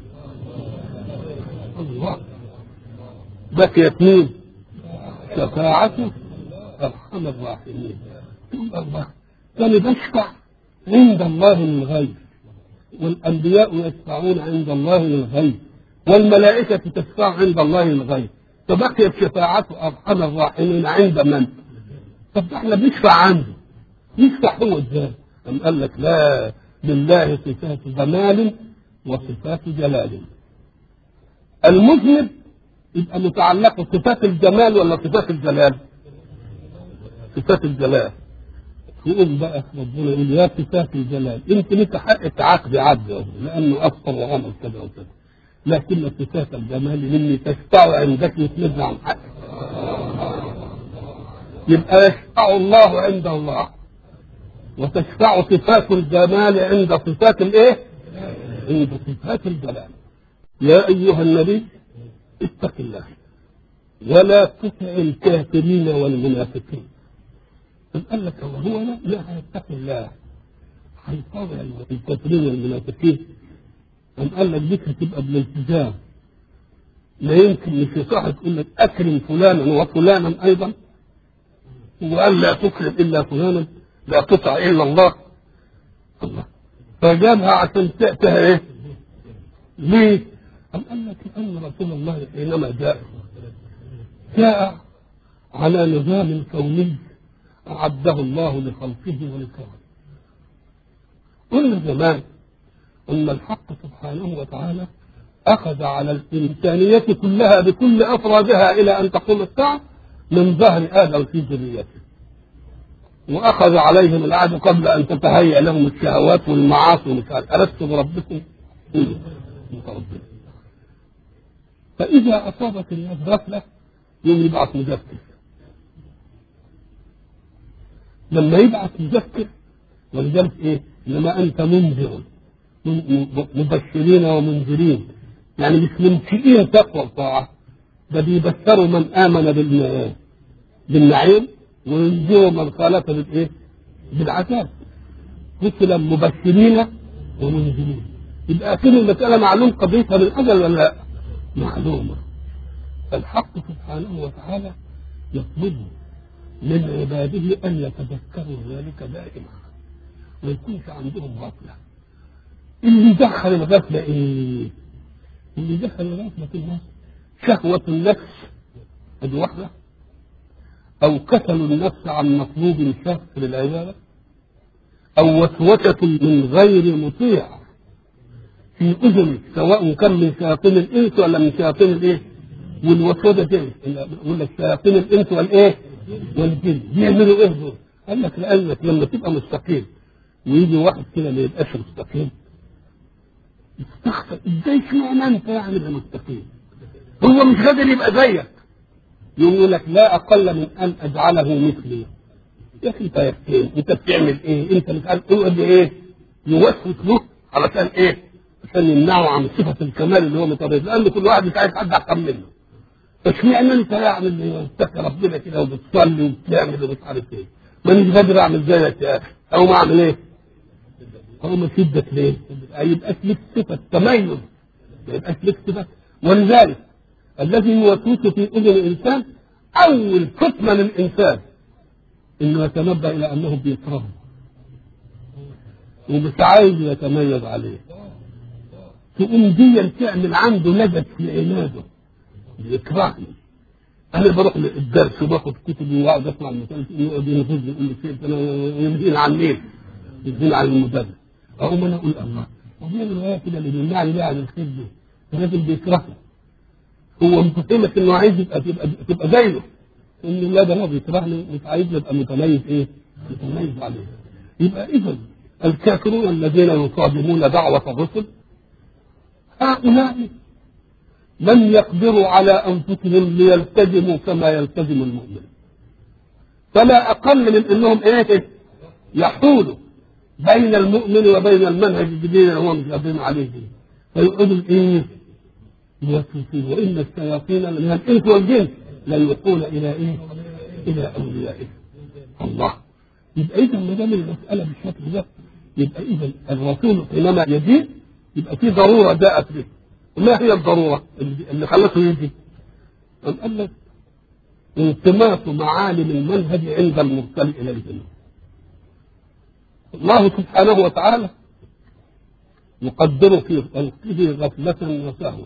Speaker 1: الله بقيت مين؟ شفاعة أرحم الراحمين تقول الله كان بشفع عند الله للغيب والأنبياء يشفعون عند الله للغيب والملائكة تشفع عند الله للغيب فبقيت شفاعة أرحم الراحمين عند من؟ طب احنا بنشفع عنده يشفع هو ازاي؟ أم قال لك لا لله صفات جمال وصفات جلال المذنب يبقى متعلقة صفات الجمال ولا صفات الجلال صفات الجلال يقول بقى ربنا يقول يا صفات الجلال انت لك حق تعاقبي عبد لانه افطر وعمل كذا وكذا لكن صفات الجمال مني تشفع عندك يتنزع عن حقك يبقى يشفع الله عند الله وتشفع صفات الجمال عند صفات الايه؟ عند صفات الجلال. يا ايها النبي اتق الله ولا تطع الكافرين والمنافقين. طب قال لك هو لا لا هيتقي الله هيطاوع الكافرين والمنافقين. قام قال لك دي هتبقى بالالتزام. لا يمكن مش صح تقول لك اكرم فلانا وفلانا ايضا وقال لا تكرم الا فلانا لا تطع الا الله الله فجابها عشان تأتها ايه؟ ليه؟ أم قال لك أن رسول الله حينما جاء جاء على نظام كوني أعده الله لخلقه ولكرمه قلنا زمان أن الحق سبحانه وتعالى أخذ على الإنسانية كلها بكل أفرادها إلى أن تقوم الساعة من ظهر آدم في ذريته واخذ عليهم العهد قبل ان تتهيأ لهم الشهوات والمعاصي ومش عارف الست بربكم ربنا فاذا اصابت الناس غفله يوم يبعث مذكر لما يبعث مذكر ولذلك ايه؟ انما انت منذر مبشرين ومنذرين يعني مش منشئين تقوى الطاعه ده بيبشروا من امن بالنعيم وينذروا من خالف بالايه؟ بالعذاب. رسلا مبشرين ومنذرين. يبقى كل المسألة معلوم قضيتها من أجل ولا لا؟ معلومة. الحق سبحانه وتعالى يطلب من عباده أن يتذكروا ذلك دائما. ما يكونش عندهم غفلة. اللي دخل الغفلة إيه؟ اللي دخل الغفلة في الناس شهوة النفس هذه واحدة أو كسل النفس عن مطلوب شاق للعبادة أو وسوسة من غير مطيع في أذن سواء كان من شياطين الإنس ولا من شياطين الإيه؟ والوسوسة دي يقول لك شياطين الإنس والإيه؟ والجن بيعملوا إيه دول؟ قال لك لأنك لما تبقى مستقيم ويجي واحد كده ما يبقاش مستقيم يستخسر ازاي اشمعنى انت يعني اللي مستقيم؟ هو مش قادر يبقى زيك يقوم يقول لك لا اقل من ان اجعله مثلي يا اخي انت يا انت بتعمل ايه؟ انت مش عارف تقول ايه؟ يوسوس له علشان ايه؟ عشان يمنعوا عن صفه الكمال اللي هو متريد لان كل واحد مش عايز حد احسن منه اشمعنى انت يعني اللي متقي ربنا كده وبتصلي وبتعمل ومش عارف ايه ما مش قادر اعمل زيك يا اخي او ما اعمل ايه؟ هو ما شدك ليه؟ يبقى لك صفه تميز ما يبقاش لك صفه ولذلك الذي يوسوس في اذن الانسان اول فتنه للانسان انه يتنبه الى انه بيكرهه ومش عايز يتميز عليه تقوم دي تعمل عنده لجد في عناده يكرهني انا بروح الدرس وباخد كتبي واقعد اسمع المثال يقعد ينفذ يقول لي شيء انا ينهينا عن مين؟ ينهينا عن المدرس اقوم انا اقول الله وهي الروايه كده اللي بيمنعني بيها عن الخير دي الراجل بيكرهني هو مفهمك انه عايز يبقى تبقى تبقى زيه ان لا ده هو بيكرهني مش عايز يبقى متميز ايه؟ متميز عليه يبقى اذا الكافرون الذين يصادمون دعوة الرسل هؤلاء لم يقدروا على انفسهم ليلتزموا كما يلتزم المؤمن فلا اقل من انهم ايه يحولوا بين المؤمن وبين المنهج الجديد اللي هو مش قادرين عليه دي فيقعدوا ايه يوسوسون وان الشياطين من الانس والجن لا يوحون الى ايه؟ الى اوليائهم الله يبقى اذا ما دام المساله بالشكل ده يبقى اذا الرسول حينما يجيء يبقى في ضروره جاءت به وما هي الضروره اللي خلته يجي؟ قال لك التماس معالم المنهج عند المرسل اليهم الله سبحانه وتعالى يقدر في خلقه غفلة وسهوا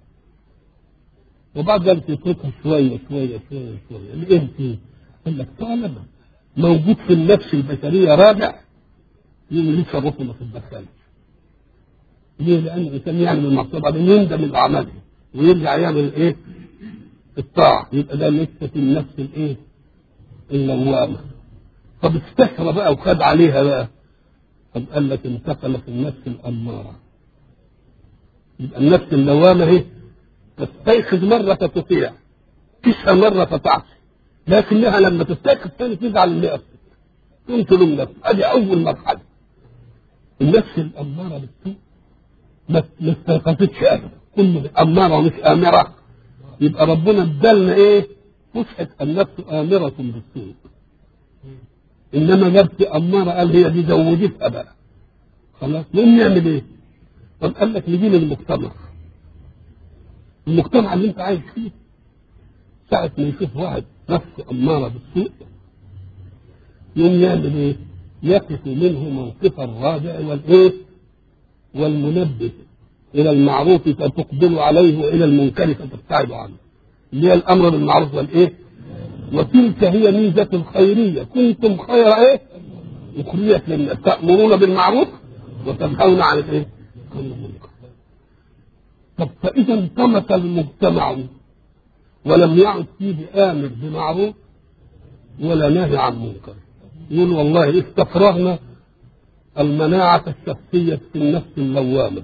Speaker 1: وبعد ذلك يتركها شوية شوية شوية شوية لإيه قال لك طالما موجود في النفس البشرية رابع يوم لسه الرسل ما تتدخلش ليه؟ لأن الإنسان يعمل المعصية بعدين يندم الأعمال ويرجع يعمل إيه؟ الطاعة يبقى ده لسه في النفس الإيه؟ اللوامة طب استشرى بقى وخد عليها بقى طب قال لك انتقل في النفس الأمارة يبقى النفس اللوامة اهي تستيقظ مرة تطيع تسعى مرة تتعصي لكنها لما تستيقظ ثاني تزعل اللي أصلك تقوم تلوم نفسك ادي أول مرحلة النفس الأمارة بالسوء ما ما استيقظتش أبدا كل أمارة مش آمرة يبقى ربنا ادالنا إيه؟ فسحة النفس آمرة بالسوء انما نفس اماره قال هي دي زوجتها بقى خلاص نقوم نعمل ايه؟ طب قال لك نجي للمجتمع المجتمع اللي انت عايش فيه ساعة ما يشوف واحد نفسه أمارة بالسوء يقوم يعمل ايه؟ يقف منه موقف الرادع والايه؟ والمنبه إلى المعروف فتقبل عليه وإلى المنكر فتبتعد عنه اللي هي الأمر بالمعروف والإيه؟ وتلك هي ميزة الخيرية كنتم خير ايه أخريت للناس تأمرون بالمعروف وتنهون عن الايه عن المنكر طب فإذا انطمس المجتمع ولم يعد فيه آمر بمعروف ولا نهي عن منكر يقول والله استفرغنا المناعة الشخصية في النفس اللوامة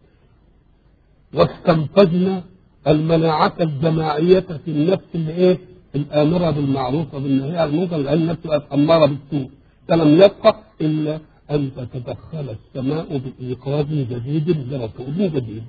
Speaker 1: واستنفذنا المناعة الجماعية في النفس اللي ايه الآمرة بالمعروف وبالنهي عن المنكر لأن النفس بقت أمارة بالسوء فلم يبقى إلا أن تتدخل السماء بإيقاظ جديد لرسول جديد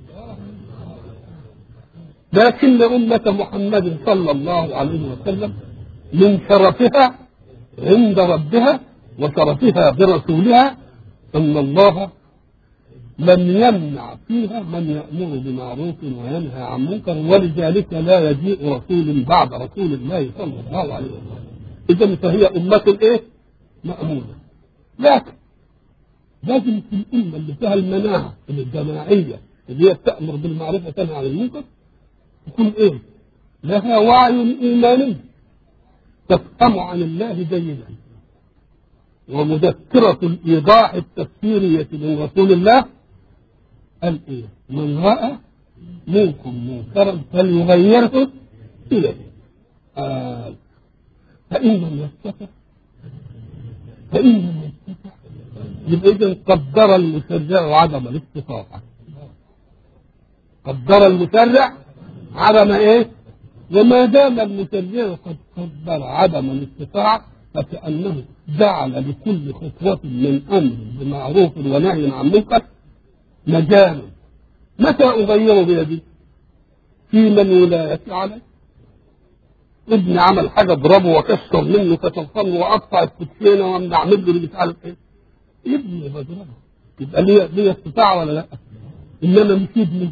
Speaker 1: لكن أمة محمد صلى الله عليه وسلم من شرفها عند ربها وشرفها برسولها أن الله لم يمنع فيها من يأمر بمعروف وينهى عن منكر ولذلك لا يجيء رسول بعد رسول الله صلى الله عليه وسلم إذا فهي أمة إيه؟ مأمونة لكن لازم في الأمة اللي فيها المناعة الجماعية اللي هي تأمر بالمعروف وتنهى عن المنكر تكون إيه؟ لها وعي إيماني تفهم عن الله جيدا ومذكرة الإيضاح التفسيرية من رسول الله قال إيه؟ من رأى منكم منكرا فليغيره إليه آه. فإن لم يستطع فإن لم يستطع يبقى إذا قدر المشرع عدم الاستطاعة قدر المشرع عدم إيه؟ وما دام المشرع قد قدر عدم الاستطاعة فكأنه جعل لكل خطوة من أمر بمعروف ونهي عن منكر مجال متى أغيره بيدي؟ في من ولايتي عليه ابني عمل حاجة اضربه واكسر منه كتفصله واقطع الكتفينة وانا اعمل له مش عارف ايه ابني بضربه يبقى ليه ليه استطاع ولا لا؟ انما مش ابني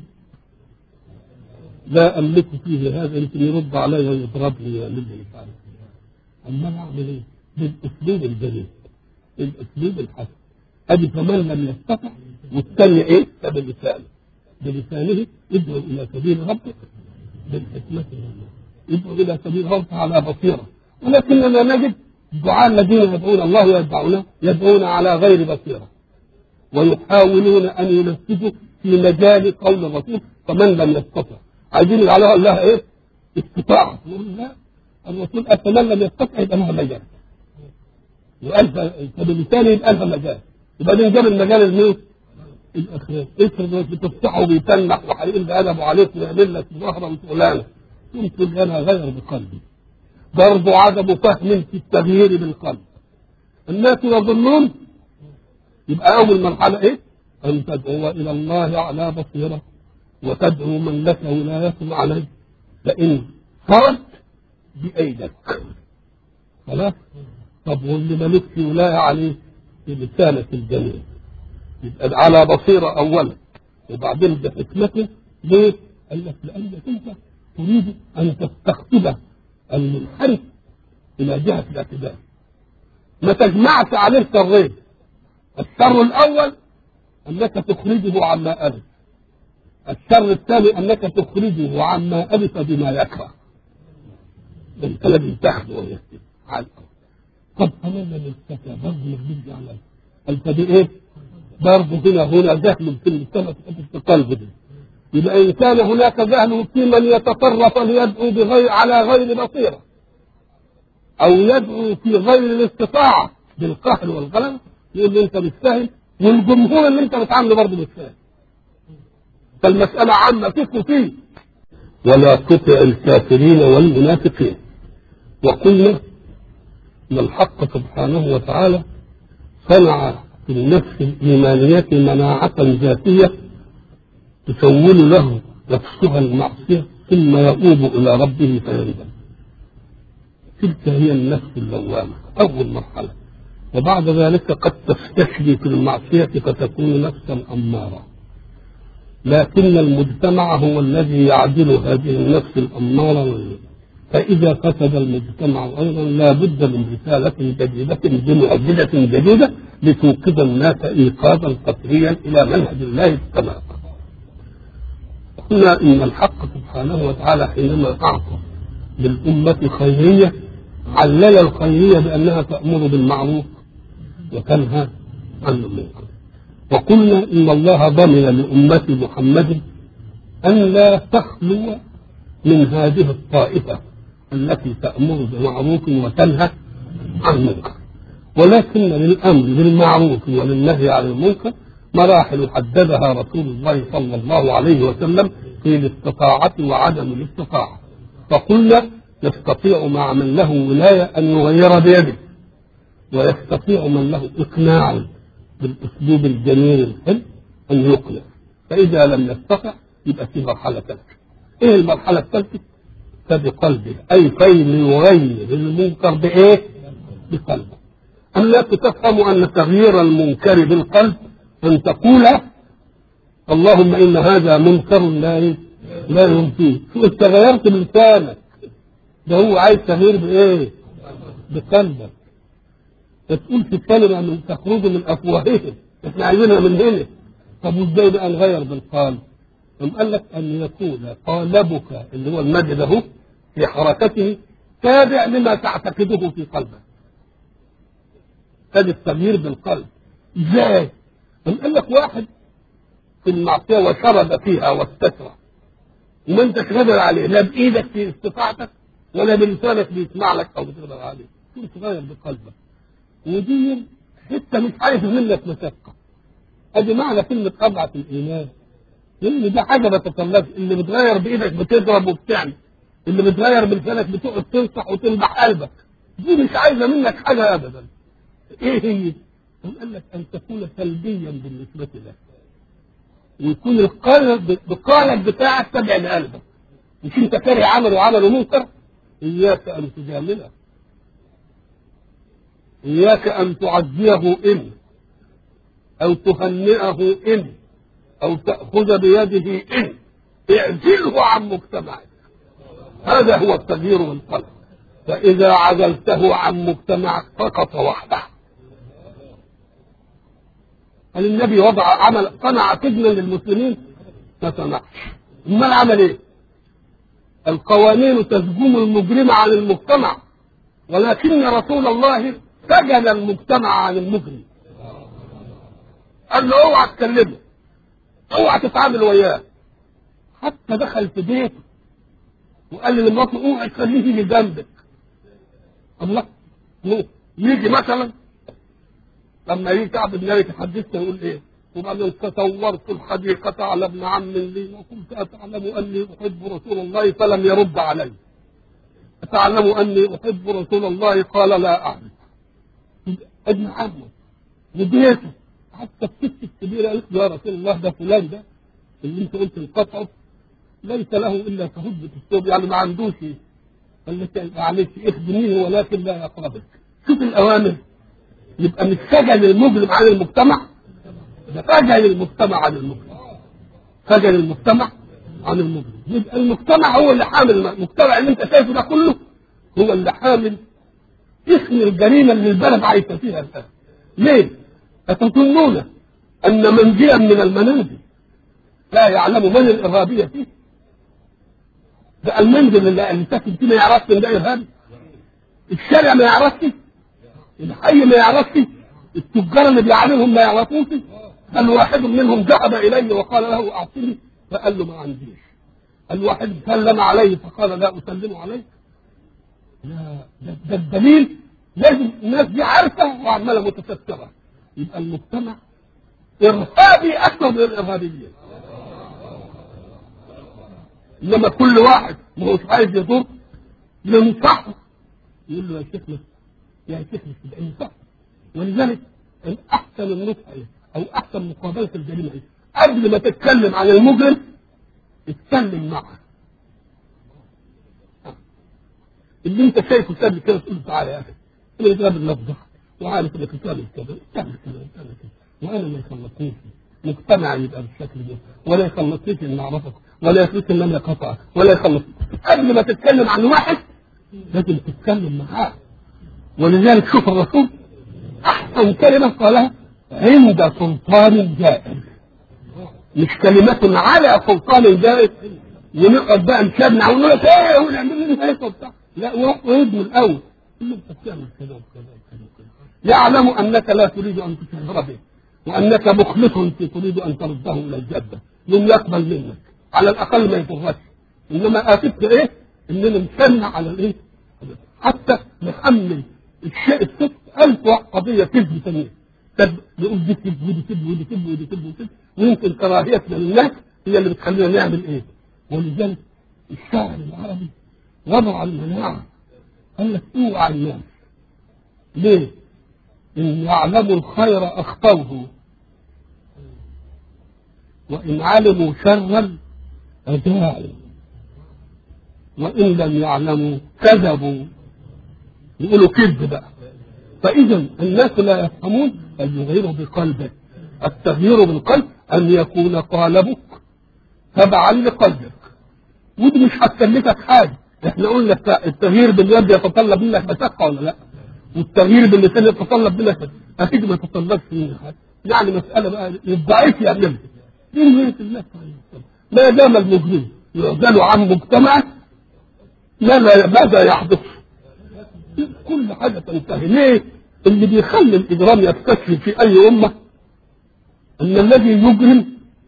Speaker 1: لا املك فيه هذا يمكن يرد علي ويضربني ويعمل لي مش عارف ايه اما انا اعمل ايه؟ بالاسلوب الجميل الاسلوب الحسن ادي فمن لم يستطع والثاني ايه؟ بلسانه بلسانه ادعو الى سبيل ربك بالحكمة ادعو الى سبيل ربك على بصيره ولكننا نجد الدعاء الذين يدعون الله يدعون يدعون على غير بصيره ويحاولون ان ينفذوا في مجال قول الرسول فمن لم يستطع عايزين يجعلوها لها ايه؟ استطاعه نقول لا الرسول قال فمن لم يستطع يبقى لها مجال وقال فبالتالي يبقى لها مجال وبعدين جاب المجال الموت الاخلاق افرض بتفتحه وبيتنح وهيقول ده ادبه عليك ويعمل لك ظهره وشغلانه يمكن انا غير بقلبي برضه عدم فهم في التغيير بالقلب الناس يظنون يبقى اول مرحله ايه؟ ان تدعو الى الله على بصيره وتدعو من لك ولايه عليه فان فرت بايدك خلاص طب واللي مالكش ولايه عليه بلسانك الجميل يبقى على بصيرة أولا وبعدين بحكمته ليه؟ قال لك لأنك أنت تريد أن تستقطب المنحرف إلى جهة الاعتدال ما تجمعش عليه شرين الشر الأول أنك تخرجه عما ألف الشر الثاني أنك تخرجه عما ألف بما يكره أنت لازم تاخده ويكتب على الأرض طب أنا لم يستطع برضه يرجع على أنت دي إيه؟ برضه هنا هنا جهل في المجتمع في القلب دي يبقى إن كان هناك جهل في من يتطرف ليدعو بغير على غير بصيرة أو يدعو في غير الاستطاعة بالقهر والغلبة يقول له أنت مش فاهم والجمهور اللي أنت بتعامله برضه مش فاهم فالمسألة عامة فيك فيه ولا تطع الكافرين والمنافقين وقلنا ان الحق سبحانه وتعالى صنع في النفس الايمانيه مناعه ذاتيه تسول له نفسها المعصيه ثم يؤوب الى ربه فيندم تلك هي النفس اللوامه اول مرحله وبعد ذلك قد تستشري في المعصيه فتكون نفسا اماره لكن المجتمع هو الذي يعدل هذه النفس الاماره فإذا فسد المجتمع أيضا لا بد من رسالة جديدة بمعجزة جديدة لتوقظ الناس إيقاظا قطعيا إلى منهج الله السماء. قلنا إن الحق سبحانه وتعالى حينما أعطى للأمة خيرية علل الخيرية بأنها تأمر بالمعروف وتنهى عن المنكر. وقلنا إن الله ضمن لأمة محمد أن لا تخلو من هذه الطائفة التي تأمر بمعروف وتنهى عن منكر ولكن للأمر بالمعروف وللنهي عن المنكر مراحل حددها رسول الله صلى الله عليه وسلم في الاستطاعة وعدم الاستطاعة فقلنا يستطيع مع من له ولاية أن يغير بيده ويستطيع من له إقناع بالأسلوب الجميل الحلو أن يقنع فإذا لم يستطع يبقى في مرحلة ثالثة إيه المرحلة الثالثة؟ فبقلبه أي فين يغير المنكر بإيه؟ بقلبه الناس تفهم أن تغيير المنكر بالقلب أن تقول اللهم إن هذا منكر لا لا ينفيه شو أنت غيرت بلسانك ده هو عايز تغيير بإيه؟ بقلبك تقول في كلمة من تخرج من أفواههم احنا عايزينها من هنا طب وازاي بقى نغير بالقلب؟ ثم قال لك أن يكون قالبك اللي هو المد له في حركته تابع لما تعتقده في قلبك. هذا التغيير بالقلب. ازاي؟ ثم قال لك واحد في المعصية وشرد فيها واستسرى وما انتش قادر عليه لا بإيدك في استطاعتك ولا بلسانك بيسمع لك أو بتقدر عليه. كنت تغير بقلبك. ودي حتة مش عايز منك مشقة. ادي معنى كلمة أضعف الإيمان. لان ده حاجه ما تتطلبش اللي بتغير بايدك بتضرب وبتعمل اللي بتغير بلسانك بتقعد تنصح وتنبح قلبك دي مش عايزه منك حاجه ابدا ايه هي؟ قال لك ان تكون سلبيا بالنسبه لك ويكون القالب القالب بتاعك تبع لقلبك مش انت كاره عمل وعمل منكر اياك ان تجامله اياك ان تعزيه ان او تهنئه ان او تاخذ بيده ان اعزله عن مجتمعك هذا هو التغيير بالقلب فاذا عزلته عن مجتمعك سقط وحده هل النبي وضع عمل صنع سجنا للمسلمين ما صنعش امال عمل ايه القوانين تسجن المجرم عن المجتمع ولكن رسول الله سجن المجتمع عن المجرم قال له اوعى تكلمه اوعى تتعامل وياه حتى دخل في بيته وقال لمراته اوعى تخليه يجي جنبك الله يجي مثلا لما يجي كعب بن مالك يحدثنا يقول ايه؟ وبعدين تصورت الحديقة على ابن عم لي وكنت أتعلم أني أحب رسول الله فلم يرد علي أتعلم أني أحب رسول الله قال لا أعرف ابن عمه وبيته حتى الست الكبيرة قالت له يا رسول الله ده فلان ده اللي أنت قلت القطع ليس له إلا كهبة الثوب يعني ما عندوش قال لك معلش اخدميه ولكن لا يقربك شوف الأوامر يبقى مش سجن المجرم عن المجتمع ده سجن المجتمع عن المجرم سجن المجتمع عن المجرم يبقى المجتمع هو اللي حامل المجتمع اللي انت شايفه ده كله هو اللي حامل اسم الجريمه اللي البلد عايشه فيها الان ليه؟ أتظنون أن منزلا من المنازل لا يعلم من الإرهابية فيه ده المنزل اللي اللي ساكن فيه ما يعرفش ان ده إرهابي الشارع ما يعرفش الحي ما يعرفش التجار اللي بيعاملهم ما يعرفوش بل واحد منهم ذهب اليه وقال له اعطني فقال له ما عنديش الواحد سلم عليه فقال لا اسلم عليك لا ده, ده الدليل لازم الناس دي عارفه وعماله متستره يبقى المجتمع ارهابي اكثر من الارهابيين انما كل واحد ما هوش عايز يضر ينصحه يقول له يا شيخ يا شيخ كده انصحه ولذلك احسن النصح ايه او احسن مقابله الجريمه ايه قبل ما تتكلم عن المجرم اتكلم معه اللي انت شايفه سابق كده تقول له تعالى يا اخي انا بتقابل اللفظ وعارف انك بتعمل كذا بتعمل كذا بتعمل كذا وانا ما يخلصنيش مجتمع يبقى بالشكل ده ولا يخلصنيش ان اعرفك ولا يخلصني ان انا اقاطعك ولا يخلص قبل ما تتكلم عن واحد لازم تتكلم معاه ولذلك شوف الرسول احسن كلمه قالها عند سلطان جائر مش كلمة على سلطان جائر ونقعد بقى نشبنا ونقول لك ايه ونعمل لنا ايه وبتاع لا وروح وابنه الاول قول له انت بتعمل كذا وكذا وكذا وكذا يعلم انك لا تريد ان تشهر به وانك مخلص تريد ان ترده الى الجده لن يقبل منك على الاقل ما يضرك انما افدت ايه اننا نسمع على الايه حتى نحمل الشيء الصدق ألف قضية كذب ثانية طب نقول دي كذب ودي كذب ودي كذب ودي كذب ودي كذب ويمكن كراهيتنا للناس هي اللي بتخلينا نعمل ايه ولذلك الشاعر العربي وضع المناعة قال لك اوعى الناس ليه؟ إن يعلموا الخير أخطوه وإن علموا شرا أجاعوا وإن لم يعلموا كذبوا يقولوا كذب بقى فإذا الناس لا يفهمون أن يغيروا بقلبه التغيير بالقلب أن يكون قالبك تبعا لقلبك ودي مش هتكلفك حاجة احنا قلنا التغيير باليد يتطلب منك مشقة ولا لا والتغيير باللسان يتطلب منك أكيد ما يتطلبش منك حاجة يعني مسألة بقى الضعيف يعملها دي نية الله ما دام المجرم يعزل عن مجتمعه ماذا ماذا يحدث؟ كل حاجة تنتهي ليه؟ اللي بيخلي الإجرام يستشري في أي أمة أن الذي يجرم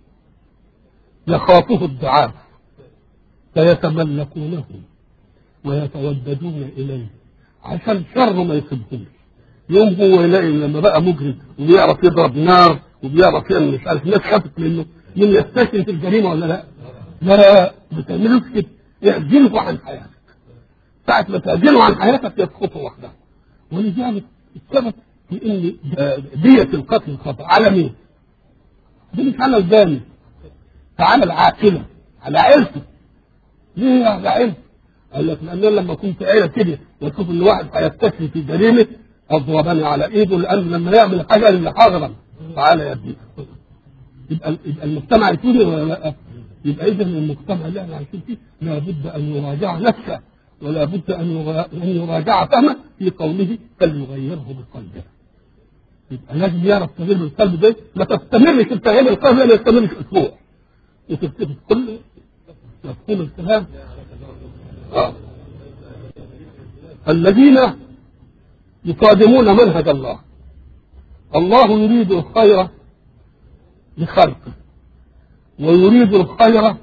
Speaker 1: يخافه الضعاف فيتملكونه ويتوددون إليه عشان شر ما يصيبهمش يوم هو يلاقي لما بقى مجرم وبيعرف يضرب نار وبيعرف يعمل مش عارف الناس خافت منه من يستشري في الجريمه ولا لا؟ لا ما تعملوش كده اعزله عن حياتك ساعة ما تعزله عن حياتك يسقط وحده ولذلك السبب في ان دية القتل الخطأ على مين؟ دي مش على الزاني تعامل عاقلا على علمه ليه على علم؟ قال لك لان أنا لما كنت عيله كده واشوف ان واحد هيستشفي في جريمه اضربني على ايده لان لما يعمل حاجه اللي حاضرا تعالى يا ابني يبقى يبقى المجتمع يكون ولا لا؟ يبقى اذا المجتمع اللي احنا عايشين فيه لابد ان يراجع نفسه ولا بد ان يرا- ان يراجع فهمه في قوله فليغيره بقلبه يبقى لازم يعرف تغيير القلب ده ما تستمرش في تغيير القلب ما يستمرش اسبوع وتكتب كل مفهوم الكلام آه. الذين يقادمون منهج الله الله يريد الخير لخلقه ويريد الخير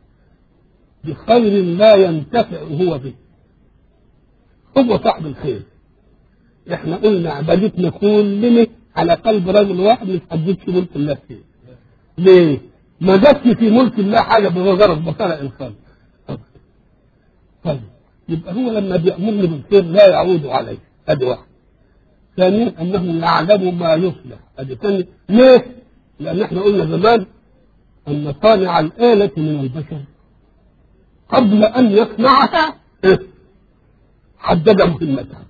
Speaker 1: بخير لا ينتفع هو به هو صاحب الخير احنا قلنا عبادتنا كلنا على قلب رجل واحد مش حددش ملك الله فيه ليه؟ ما جاتش في ملك الله حاجه بمجرد بخلق الخلق طيب يبقى هو لما بيأمرني بالخير لا يعود عليه ادي واحد ثانيا انه يعلم ما يصلح ادي ثاني ليه؟ لان احنا قلنا زمان ان صانع الآلة من البشر قبل ان يصنعها إيه؟ حدد مهمتها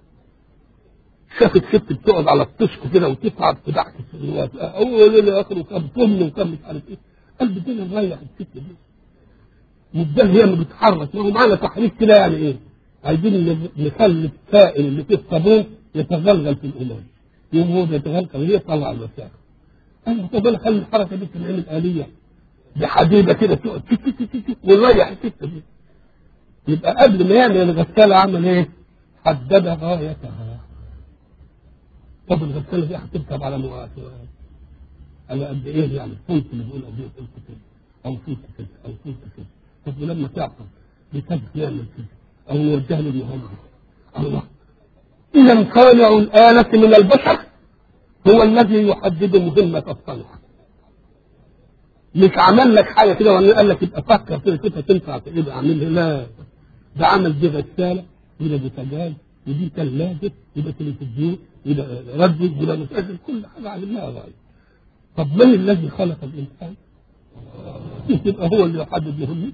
Speaker 1: شافت ست بتقعد على الطشق كده وتتعب في تحت الوقت اول الى اخره كم طن وكم مش عارف ايه قال بدنا نريح الست دي مدام هي ما بتتحرك ما هو معانا تحريك كده يعني ايه عايزين ن- نخلي السائل اللي فيه الصابون يتغلغل في القماش يوم هو بيتغلغل وهي تطلع الوساخه انا طب انا خلي الحركه دي تنعمل آلية بحديده كده تقعد تك تك تك تك ونريح الست دي يبقى قبل ما يعمل الغساله عمل ايه؟ حدد غايتها طب الغساله دي هتركب على مؤثرات على قد ايه يعني الفلك اللي بيقول قد ايه فلك كده او فلك كده او فلك كده طب ولما تعطل بتجي يعمل كده او يوجه له المهندس الله اذا صانع الآلة من البشر هو الذي يحدد مهمة الصنعة مش عمل لك حاجة كده ولا قال لك يبقى فكر كده كده تنفع كده اعملها لا ده عمل دي غسالة وده بوتاجاز ودي ثلاجة وده تلفزيون وده راديو وده مسجل كل حاجة عملناها غاية طب من الذي خلق الإنسان؟ يبقى هو اللي يحدد مهمته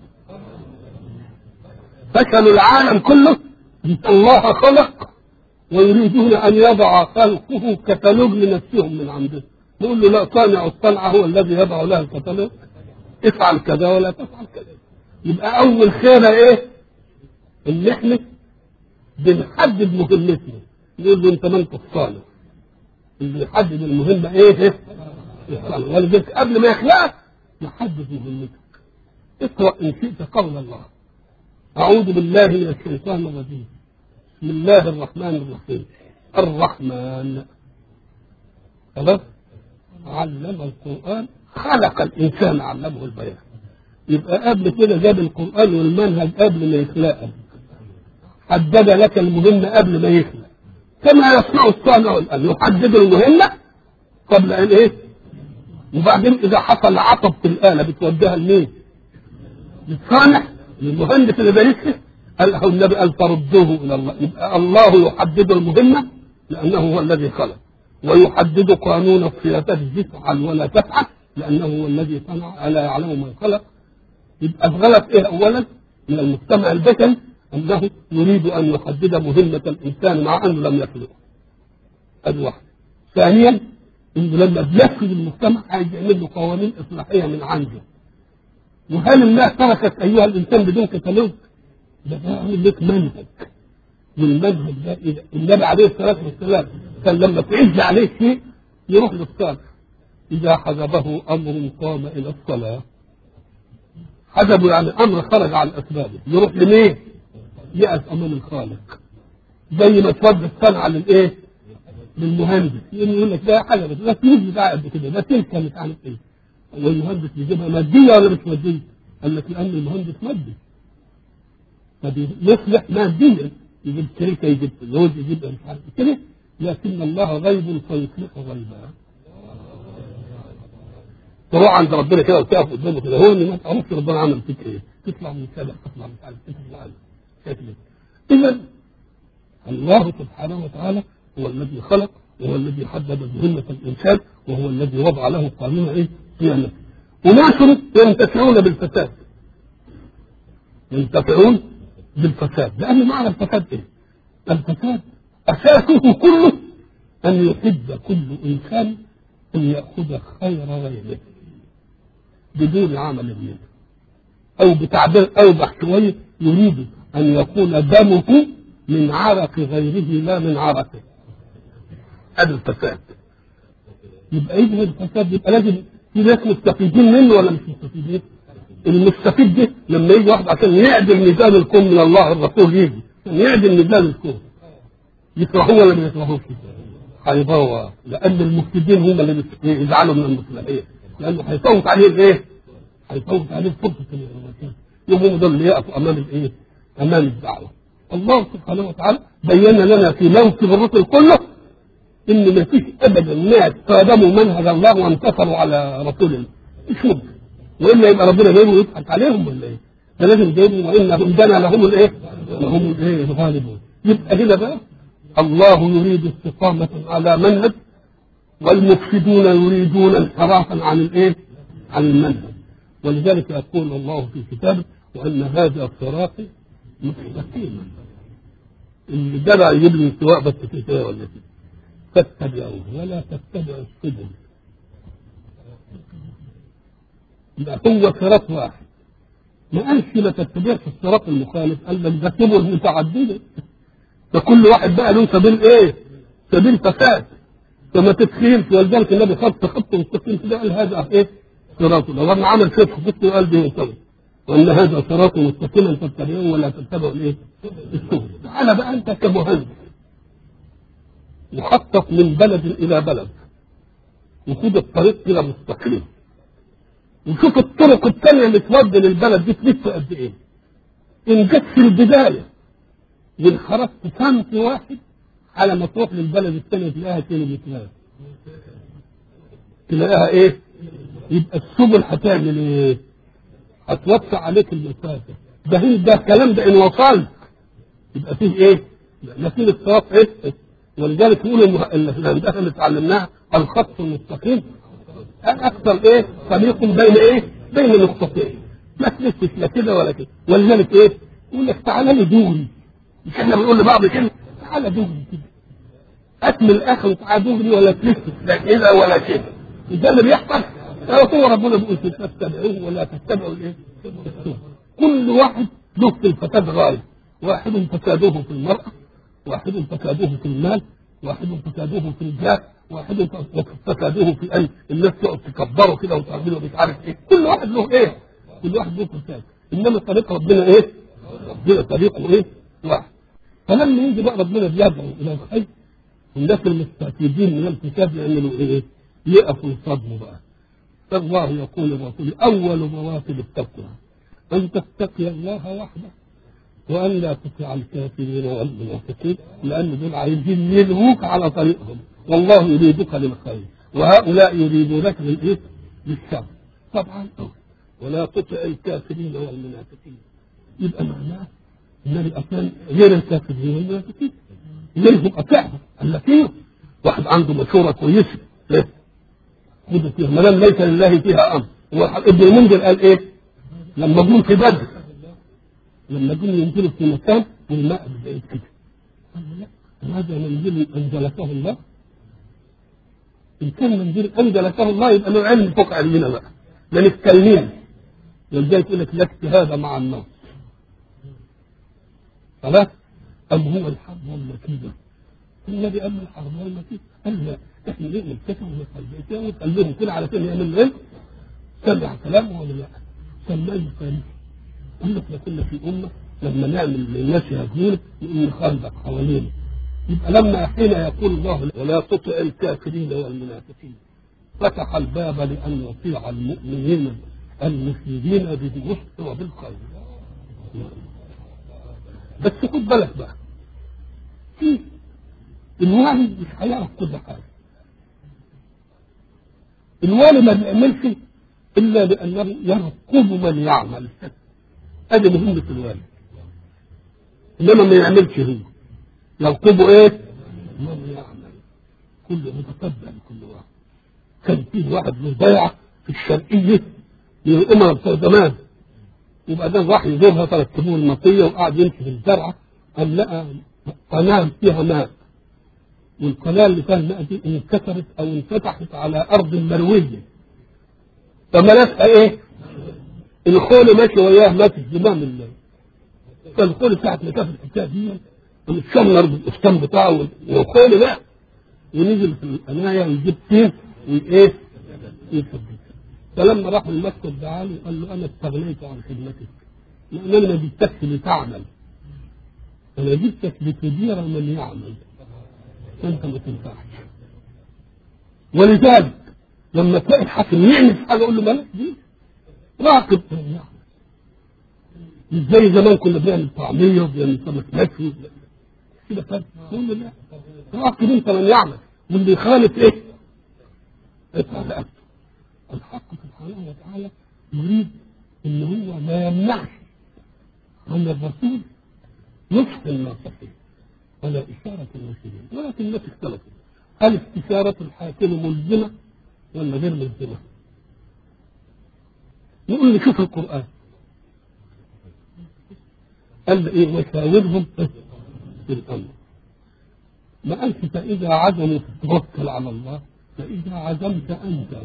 Speaker 1: فشل العالم كله الله خلق ويريدون ان يضع خلقه كتالوج لنفسهم من عنده نقول له لا صانع الصنعه هو الذي يضع لها الكتالوج افعل كذا ولا تفعل كذا يبقى اول خيره ايه؟ ان احنا بنحدد مهمتنا نقول له انت ما انت الصانع اللي يحدد المهمه ايه؟ إيه؟ الصانع ولذلك قبل ما يخلقك يحدد مهمتك اقرا ان شئت قول الله اعوذ بالله من الشيطان الرجيم بسم الله الرحمن الرحيم الرحمن خلاص علم القرآن خلق الإنسان علمه البيان يبقى قبل كده جاب القرآن والمنهج قبل ما يخلقه حدد لك المهمة قبل ما يخلق كما يصنع الصانع الآن يحدد المهمة قبل أن إيه وبعدين إذا حصل عطب في الآلة بتوديها لمين؟ للصانع للمهندس اللي باركه قال له النبي قال فردوه الى الله يبقى الله يحدد المهمه لانه هو الذي خلق ويحدد قانون الصيانه تفعل ولا تفعل لانه هو الذي صنع الا يعلم من خلق يبقى الغلط ايه اولا من المجتمع البشري انه يريد ان يحدد مهمه الانسان مع انه لم يخلقه ادي واحد ثانيا انه لما بيفسد المجتمع عايز يعمل له قوانين اصلاحيه من عنده وهل الله تركك ايها الانسان بدون كتالوج؟ ده بيعمل لك منهج والمنهج ده إذا النبي عليه الصلاه والسلام كان لما تعز عليه شيء يروح للصلاه اذا حجبه امر قام الى الصلاه حجبه يعني امر خرج عن اسبابه يروح لمين؟ يقف امام الخالق زي ما تودي الصنعه للايه؟ للمهندس يقول لك ده حاجه بس ده فلوس بتاع قد كده ده تلك مش عارف ايه والمهندس بيجيبها ماديه ولا مش ماديه؟ قال لك لان المهندس مادي فبيصلح ماديا يجيب شركه يجيب زوج يجيب مش عارف كده لكن الله غيب فيصلح غيبا تروح عند ربنا كده وتقف قدامه كده هو اللي ما تعرفش ربنا عمل فيك ايه تطلع من كذا تطلع مش عارف تطلع شكل اذا الله سبحانه وتعالى هو الذي خلق وهو الذي حدد مهمة الإنسان وهو الذي وضع له قانون إيه؟ صيانته وناس ينتفعون بالفساد ينتفعون بالفساد لأن معنى الفساد إيه؟ الفساد أساسه كله أن يحب كل إنسان أن يأخذ خير غيره بدون عمل منه أو بتعبير أوضح شوية يريد أن يكون دمه من عرق غيره لا من عرقه هذا الفساد يبقى ايه الفساد يبقى لازم في ناس مستفيدين منه ولا مش مستفيدين؟ المستفيد ده لما يجي واحد عشان يعدل ميزان الكون من الله الرسول يجي عشان يعدل ميزان الكون يكرهوه ولا ما يكرهوش؟ هيضوى لان المفسدين هم اللي يزعلوا من المصلحين لانه هيفوت عليه الايه؟ هيفوت عليه فرصه الوسيله يوم هم دول اللي يقفوا امام الايه؟ امام الدعوه الله سبحانه وتعالى بين لنا في موكب الرسل كله ان ما فيش ابدا ناس قادموا منهج الله وانتصروا على رسول الله مش ممكن والا يبقى ربنا جايبه يضحك عليهم ولا ايه؟ ده لازم جايبهم وان عندنا لهم الايه؟ لهم الايه؟ الغالبون يبقى هنا بقى الله يريد استقامة على منهج والمفسدون يريدون انحرافا عن الايه؟ عن المنهج ولذلك يقول الله في كتابه وان هذا صراطي مستقيما اللي جدع يجيب لي استواء بس كده ولا كده فاتبعوه ولا تتبعوا السبل يبقى هو صراط واحد ما قالش ما تتبعش الصراط المخالف قال لك ده سبل متعدده فكل واحد بقى له سبيل ايه؟ سبيل فساد فما تتخيلش ولذلك النبي خط خط مستقيم كده قال هذا ايه؟ صراطه لو انا عمل شيء خط قال به سبب وان هذا صراط مستقيما فاتبعوه ولا تتبعوا الايه؟ السبل تعالى بقى انت كمهندس يخطط من بلد الى بلد وخد الطريق كده مستقيم وشوف الطرق الثانيه اللي تودي للبلد دي تلف قد ايه ان جت في البدايه وانخرطت سمت واحد على ما تروح للبلد الثانيه تلاقيها كيلومترات تلاقيها ايه؟ يبقى السبل هتعمل ايه؟ هتوسع عليك المسافه ده هي ده الكلام ده ان وصلت يبقى فيه ايه؟ لكن الصراط ايه؟ ولذلك يقول الهندسه اللي اتعلمناها الخط المستقيم اكثر ايه؟ طريق بين ايه؟ بين نقطتين ما تلفش لا كده ولا كده ولذلك ايه؟ يقول لك تعالى لي دوري مش احنا بنقول لبعض كده تعالى دوري كده اكمل الاخر وتعالى دوري ولا تلف لا كده ولا كده ده اللي بيحصل هو ربنا بيقول تتبعوه ولا تتبعوا الايه؟ كل واحد له في الفساد غايه واحد فساده في المرأة واحد فساده في المال واحد فساده في الجاه واحد فساده في أن الناس تقعد تكبره كده وتعمله مش عارف ايه كل واحد له ايه كل واحد له فساد انما طريق ربنا ايه ربنا طريقه ايه واحد فلما يجي بقى ربنا بيدعو الى الخير الناس المستفيدين من الفساد يعملوا ايه يقفوا يصدموا بقى فالله يقول الرسول اول مراتب التقوى ان تتقي الله وحده وأن لا تطع الكافرين والمنافقين لأن دول عايزين يلهوك على طريقهم والله يريدك للخير وهؤلاء يريدونك للإيه؟ للشر طبعا ولا تطع الكافرين والمنافقين يبقى معناه النبي أصلا غير الكافرين والمنافقين منهم أطعهم التي واحد عنده مشورة كويسة إيه؟ خد فيها ما دام ليس لله فيها أمر ابن المنذر قال إيه؟ لما جم في بدر لما جم ينزلوا في مكان والماء بعيد كده قال لا هذا منزل انزلته الله ان كان منزل انزلته الله يبقى له علم فوق علمنا بقى ده نتكلم ولذلك يقول لك لا اجتهاد مع النص خلاص ام هو الحرب ولا كده النبي قال الحرب ولا كده قال لا احنا ليه نتكلم ونقلب قال لهم كده على كده يعمل ايه؟ سمع كلامه ولا لا؟ سماه الفارسي قال لك كنا في أمة لما نعمل للناس يهجون نقوم نخندق حوالينا يبقى لما حين يقول الله ولا تطع الكافرين والمنافقين فتح الباب لأن يطيع المؤمنين المسلمين بالنصح وبالخير بس خد بالك بقى في الوالي مش هيعرف كل حاجة الوالي ما بيعملش إلا لأنه يرقب من يعمل ادي مهمة الوالد انما ما يعملش هو يرقبه ايه؟ ما يعمل كل متتبع لكل واحد كان في واحد له ضيعة في الشرقية من الامراء بتوع زمان وبعدين راح يزورها فركبوه المطيه وقعد يمشي في الزرعه قال لقى قناه فيها ماء والقناه اللي فيها الماء دي انكسرت او انفتحت على ارض مرويه فملكها ايه؟ الخول ماشي وياه مات زمام الله فالخول ساعة ما شاف الحكايه دي ومتشمر بالاسكان بتاعه والخول بقى ونزل في القنايه ويجيب سيف وايه؟ يثبت فلما راح المكتب تعالى قال له انا استغنيت عن خدمتك لان انا ما جبتكش لتعمل انا جبتك لتدير من يعمل فانت ما تنفعش ولذلك لما تلاقي الحاكم يعمل حاجه اقول له مالك دي راقب من يعمل مش زي زمان كنا بنعمل طعميه وبنعمل سمك مشوي كده فاهم نقول له لا راقب انت من يعمل واللي يخالف ايه؟ ادفع رقبته الحق سبحانه وتعالى يريد ان هو ما يمنعش عن الرسول نصح الناصحين ولا إشارة المسلمين ولكن الناس اختلفوا هل استشارة الحاكم ملزمة ولا غير ملزمة؟ نقول نشوف القرآن قال ايه وشاورهم في الامر ما قالش فاذا عزموا فتوكل على الله فاذا عزمت انت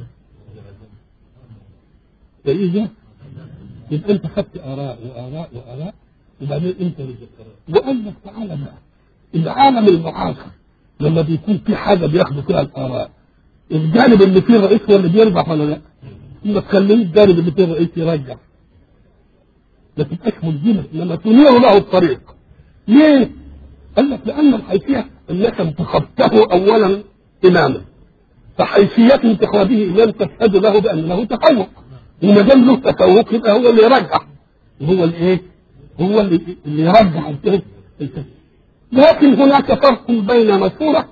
Speaker 1: فاذا يبقى انت خدت اراء واراء واراء وبعدين انت رجعت وقال لك تعالى بقى العالم المعاصر لما بيكون في حاجه بياخدوا فيها الاراء الجانب اللي فيه الرئيس هو اللي بيرجع ولا لا؟ ما تخليه الجانب اللي فيه الرئيس يرجع ما تبقاش ملزمه لما تنير له الطريق ليه؟ قال لك لان الحيثيه انك انتخبته اولا اماما فحيثيه انتخابه لم تشهد له بان له تفوق وما دام له تفوق يبقى هو اللي يرجع هو اللي ايه؟ هو اللي اللي يرجع الفهم لكن هناك فرق بين مشورة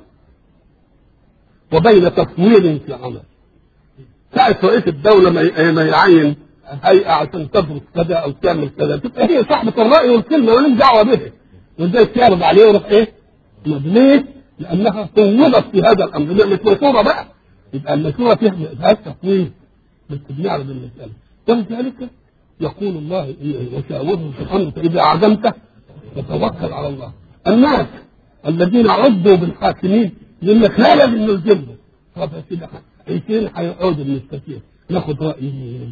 Speaker 1: وبين تفويض في عمل ساعة رئيس الدولة ما يعين هيئة عشان تدرس كذا أو تعمل كذا تبقى هي صاحبة الرأي والكلمة ولم دعوة به وازاي تعرض عليه ويروح إيه؟ ليه؟ لأنها فوضت في هذا الأمر مش مشورة بقى يبقى المشورة فيها فيها تفويض بس بنعرض المسألة ولذلك يقول الله وشاورهم في الأمر فإذا عزمت فتوكل على الله الناس الذين عضوا بالحاكمين يقول لك لا لازم نلزمهم طب يا سيدي عيشين هيقعدوا نستفيد ناخد رأي مين؟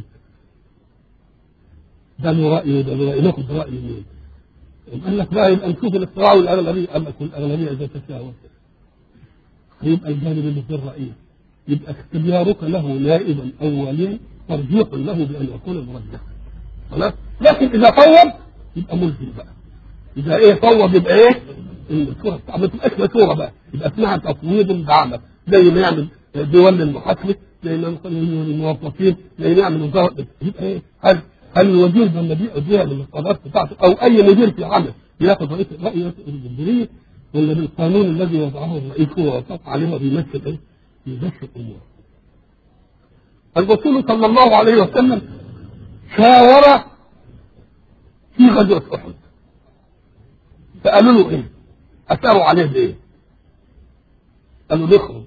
Speaker 1: ده له رأي وده له رأي ناخد رأي مين؟ قال لك لا يبقى نشوف الاقتراع والأغلبية قال لك والأغلبية إذا تساوت هيبقى الجانب اللي في الرأي يبقى اختيارك له نائبا أوليا ترجيح له بأن يكون مرجحا خلاص لكن إذا فوض يبقى ملزم بقى إذا إيه فوض يبقى إيه؟ المشورة ما تبقاش مشورة بقى يبقى اسمها تفويض بعمل زي ما يعمل ديوان المحاكمة زي ما يعمل الموظفين زي ما يعمل وزارة يبقى إيه؟ هل هل الوزير لما بيأديها للقرارات بتاعته أو أي مدير في عمل بياخد رئيس رأي الجمهورية ولا بالقانون الذي وضعه الرئيس هو وافق عليه وبيمثل إيه؟ بيمثل الأمور. الرسول صلى الله عليه وسلم شاور في غزوة أحد فقالوا له ايه؟ اثاروا عليه بايه؟ قالوا نخرج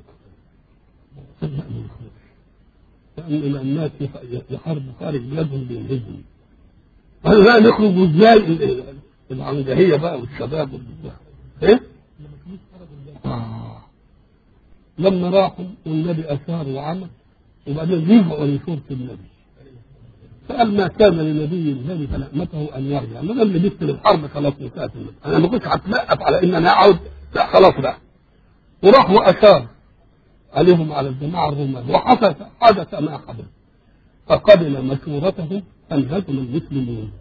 Speaker 1: لأن الناس يحارب خارج بلادهم بينهزم قالوا لا نخرج ازاي العنجهية بقى والشباب والبتاع ايه؟ آه. لما راحوا والنبي أثار وعمل وبعدين رجعوا لصورة النبي فقال ما كان لنبي الذي فنعمته ان يرجع ما دام لبست للحرب خلاص انتهت انا ما كنتش هتلقف على ان انا اقعد لا خلاص بقى وراح واشار عليهم على الجماعه الرومان وحدث حدث ما حدث فقبل مشورته انهزم المسلمون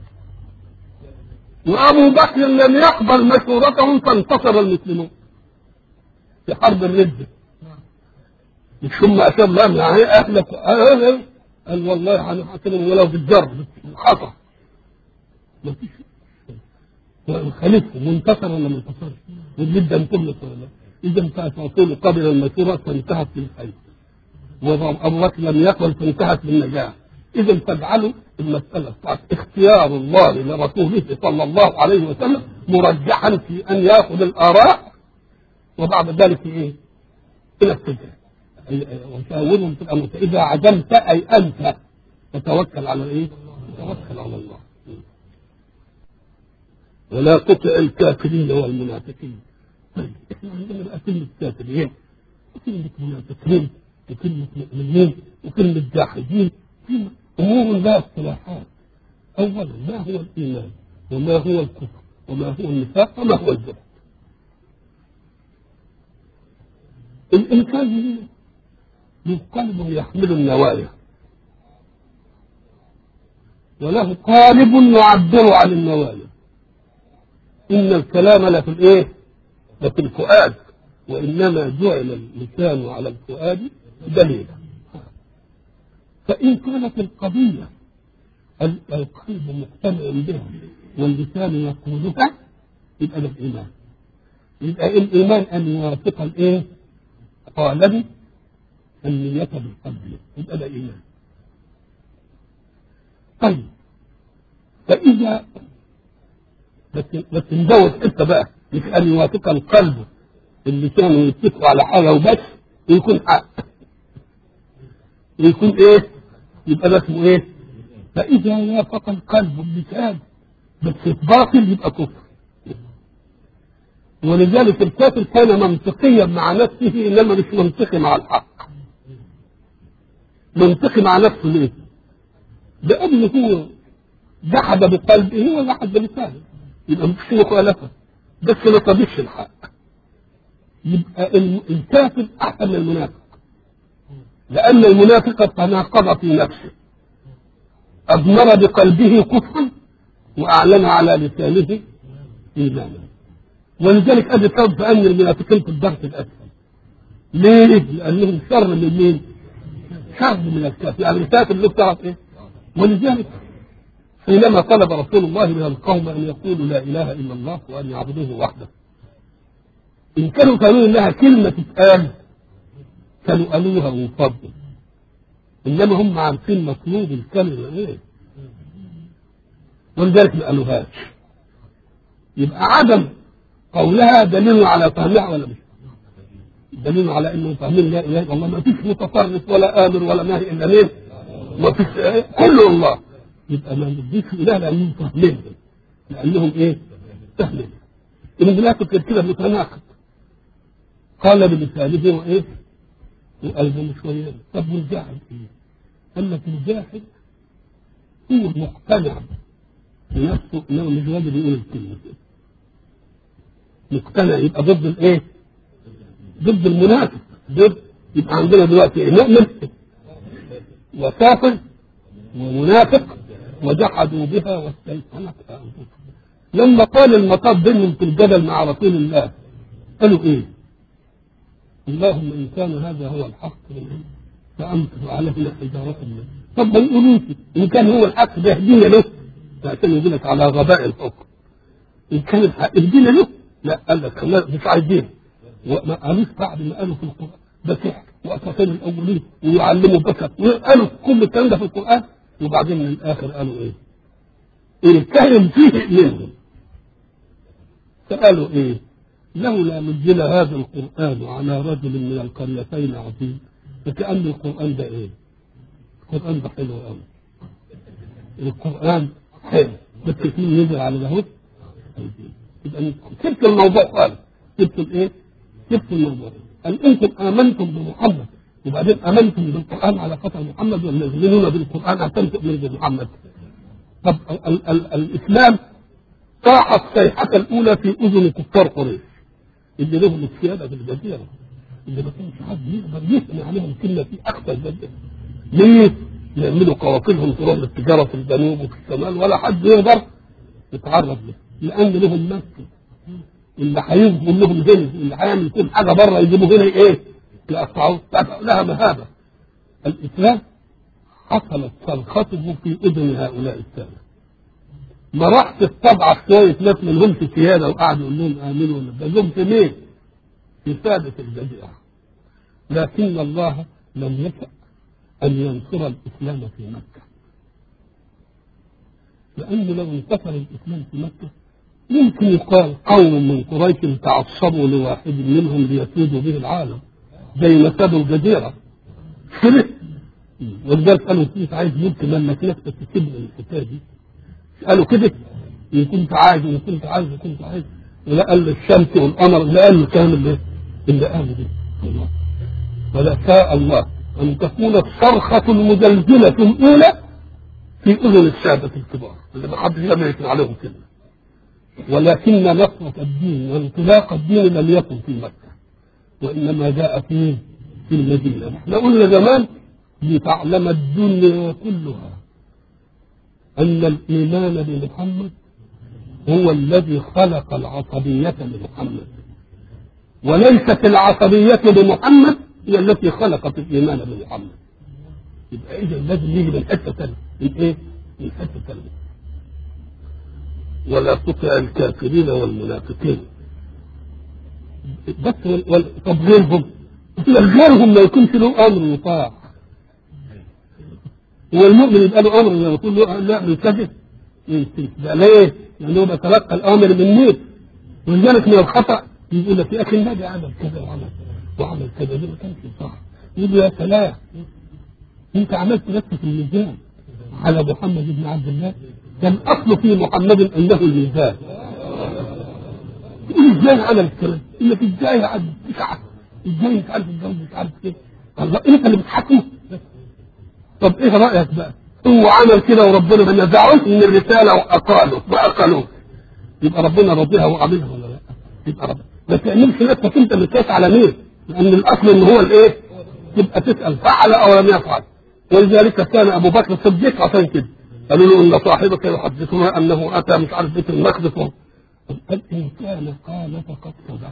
Speaker 1: وابو بكر لم يقبل مشورتهم فانتصر المسلمون في حرب الرده مش هم اشار لا هي اهلك قال والله انا هكلم ولو بالجر بالخطا ما فيش خليفه منتصر ولا ما انتصرش وجدا كله ولا لا اذا انتهت رسول قبل المشوره فانتهت بالخير وابو بكر لم يقبل فانتهت بالنجاح اذا تجعلوا المساله بتاعت اختيار الله لرسوله صلى الله عليه وسلم مرجحا في ان ياخذ الاراء وبعد ذلك ايه؟ الى التجاه وشاورهم في الامر فاذا عزمت اي انت فتوكل على ايه؟ توكل على الله ولا تطع الكافرين والمنافقين طيب احنا عندنا بقى كلمة كافرين وكلمة منافقين وكلمة مؤمنين وكلمة جاحدين في أمور لا اصطلاحات أولا ما هو الإيمان وما هو الكفر وما هو النفاق وما هو الجهل الإنسان من قلبه يحمل النوايا وله قالب يعبر عن النوايا إن الكلام لفي الإيه؟ لفي الفؤاد وإنما جعل اللسان على الفؤاد دليلا فإن كانت القضية القلب مقتنع بها واللسان يقولها يبقى ده الإيمان يبقى الإيمان أن يوافق الإيه؟ قالبي النية بالقلب يبقى ده إيمان طيب فإذا بس بس نزود حته بقى مش ان يوافق القلب اللسان يتفقوا على حاجه وبس ويكون حق ويكون ايه؟ يبقى ده اسمه ايه؟ فاذا وافق القلب اللسان بس باطل يبقى كفر ولذلك الكافر كان منطقيا مع نفسه انما مش منطقي مع الحق منطقي مع نفسه ليه؟ لانه هو جحد بقلبه وجحد بلسانه يبقى مفيش مخالفه بس ما طبيعش الحق يبقى الكافر احسن من المنافق لان المنافق تناقض في نفسه اضمر بقلبه كفرا واعلن على لسانه ايمانا ولذلك ادي سبب ان المنافقين في الدرك الاسفل ليه؟ لانهم شر من مين؟ شر من الكافر يعني الكافر له تعرف ايه؟ ولذلك حينما طلب رسول الله من القوم ان يقولوا لا اله الا الله وان يعبدوه وحده ان كانوا قالوا انها كلمه تتقال كانوا قالوها من فضل انما هم عارفين مطلوب الكلمه ايه ولذلك ما قالوهاش يبقى عدم قولها دليل على فهمها ولا مش دليل على انهم فاهمين لا اله الا الله ما فيش متصرف ولا امر ولا نهي الا مين ما فيش كله الله يبقى ما نديش اله لانهم فاهمين لانهم ايه فاهمين المنافق كده متناقض قال بلسانه وايه وقلبه شويه طب والجاحد ايه قال لك الجاحد هو مقتنع بنفسه انه مش قادر يقول الكلمه مقتنع يبقى ضد الايه؟ ضد المنافق ضد يبقى عندنا دلوقتي ايه؟ مؤمن وكافر ومنافق وجحدوا بها واستيقنت انفسهم لما قال المطاب بينهم في الجبل مع رسول الله قالوا ايه؟ اللهم ان كان هذا هو الحق من فامطر علينا حجاره منه طب ما يقولوش ان كان هو الحق ده اهدينا له عشان يقول لك على غباء الحكم ان كان الحق اهدينا له لا قال لك لا مش عايزين وما قالوش بعد ما قالوا في القران ده سحر واساطير الاولين ويعلموا بشر وقالوا كل الكلام ده في القران وبعدين من الاخر قالوا ايه؟ الكلم فيه منهم فقالوا ايه؟ لولا نزل هذا القران على رجل من القريتين عظيم فكأن القران ده ايه؟ القران ده حلو قوي القران حلو بس يكون نزل على اليهود يبقى سبت الموضوع خالص سبت الايه؟ سبت الموضوع ان انتم امنتم بمحمد وبعدين امنتم بالقران على خطر محمد والمؤمنون بالقران عشان تؤمنوا بمحمد طب ال ال الاسلام طاحت الصيحه الاولى في اذن كفار قريش اللي لهم السياده في الجزيره اللي ما كانش حد يقدر يثني عليهم كلمه في اقصى الجزيره ليه؟ يعملوا قواقلهم تروح للتجاره في الجنوب وفي الشمال ولا حد يقدر يتعرض له لان لهم مسجد اللي هيظلم لهم هنا اللي هيعمل كل حاجه بره يجيبوا هنا ايه؟ يقطعوه لها مهابه الاسلام حصلت صرخته في اذن هؤلاء الساده ما راحش الطبعه شويه ناس منهم في سياده وقعدوا يقول لهم امنوا ولا ده لهم في مين؟ في ساده الجزيره لكن الله لم يشأ أن ينصر الإسلام في مكة لأنه لو انتصر الإسلام في مكة يمكن يقال قوم من قريش تعصبوا لواحد منهم ليسودوا به العالم زي ما سادوا الجزيرة كده ولذلك قالوا كنت عايز ملك ملك نفسك تسيب من الحكايه دي قالوا كده ان كنت عايز ان كنت عايز ان كنت عايز ولا قال الشمس والقمر لا قال الكلام اللي اللي قاله ده الله ولا شاء الله ان تكون الصرخه المزلزله الاولى في اذن الساده الكبار اللي ما حدش يقدر يسمع عليهم كلمه ولكن نصرة الدين وانطلاق الدين لم يكن في مكة وإنما جاء في في المدينة احنا قلنا زمان لتعلم الدنيا كلها أن الإيمان بمحمد هو الذي خلق العصبية لمحمد وليست العصبية لمحمد هي التي خلقت الإيمان بمحمد يبقى إذا لازم يجي من حتة ثانية من إيه؟ من حتة ثانية ولا تطع الكافرين والمنافقين بس وال... وال... طب غيرهم غيرهم ما يكونش له امر يطاع هو المؤمن يبقى له امر لما يقول له لا من كذب ده ليه؟ لانه بيتلقى الامر من مين؟ ولذلك من الخطا يقول لك يا اخي النبي عمل كذا وعمل وعمل كذا ده ما كانش صح يقول له يا سلام انت عملت نفسك الميزان على محمد بن عبد الله كان الاصل في محمد انه الميزان تقول ازاي عمل الكلام يقول لك ازاي عاد تسعه ازاي مش عارف الجو مش عارف ايه الله انت اللي بتحكمه طب ايه رايك بقى هو عمل كده وربنا ما نزعوش من الرساله واقالوا واقلوه يبقى ربنا رضيها وعملها ولا لا يبقى ربنا ما تعملش نفسك انت متكاس على مين لان الاصل ان هو الايه تبقى تسال فعل او لم يفعل ولذلك كان ابو بكر الصديق عشان كده قالوا له ان صاحبك يحدثنا انه اتى مش عارف بيت المقدس قال ان كان قال فقد صدق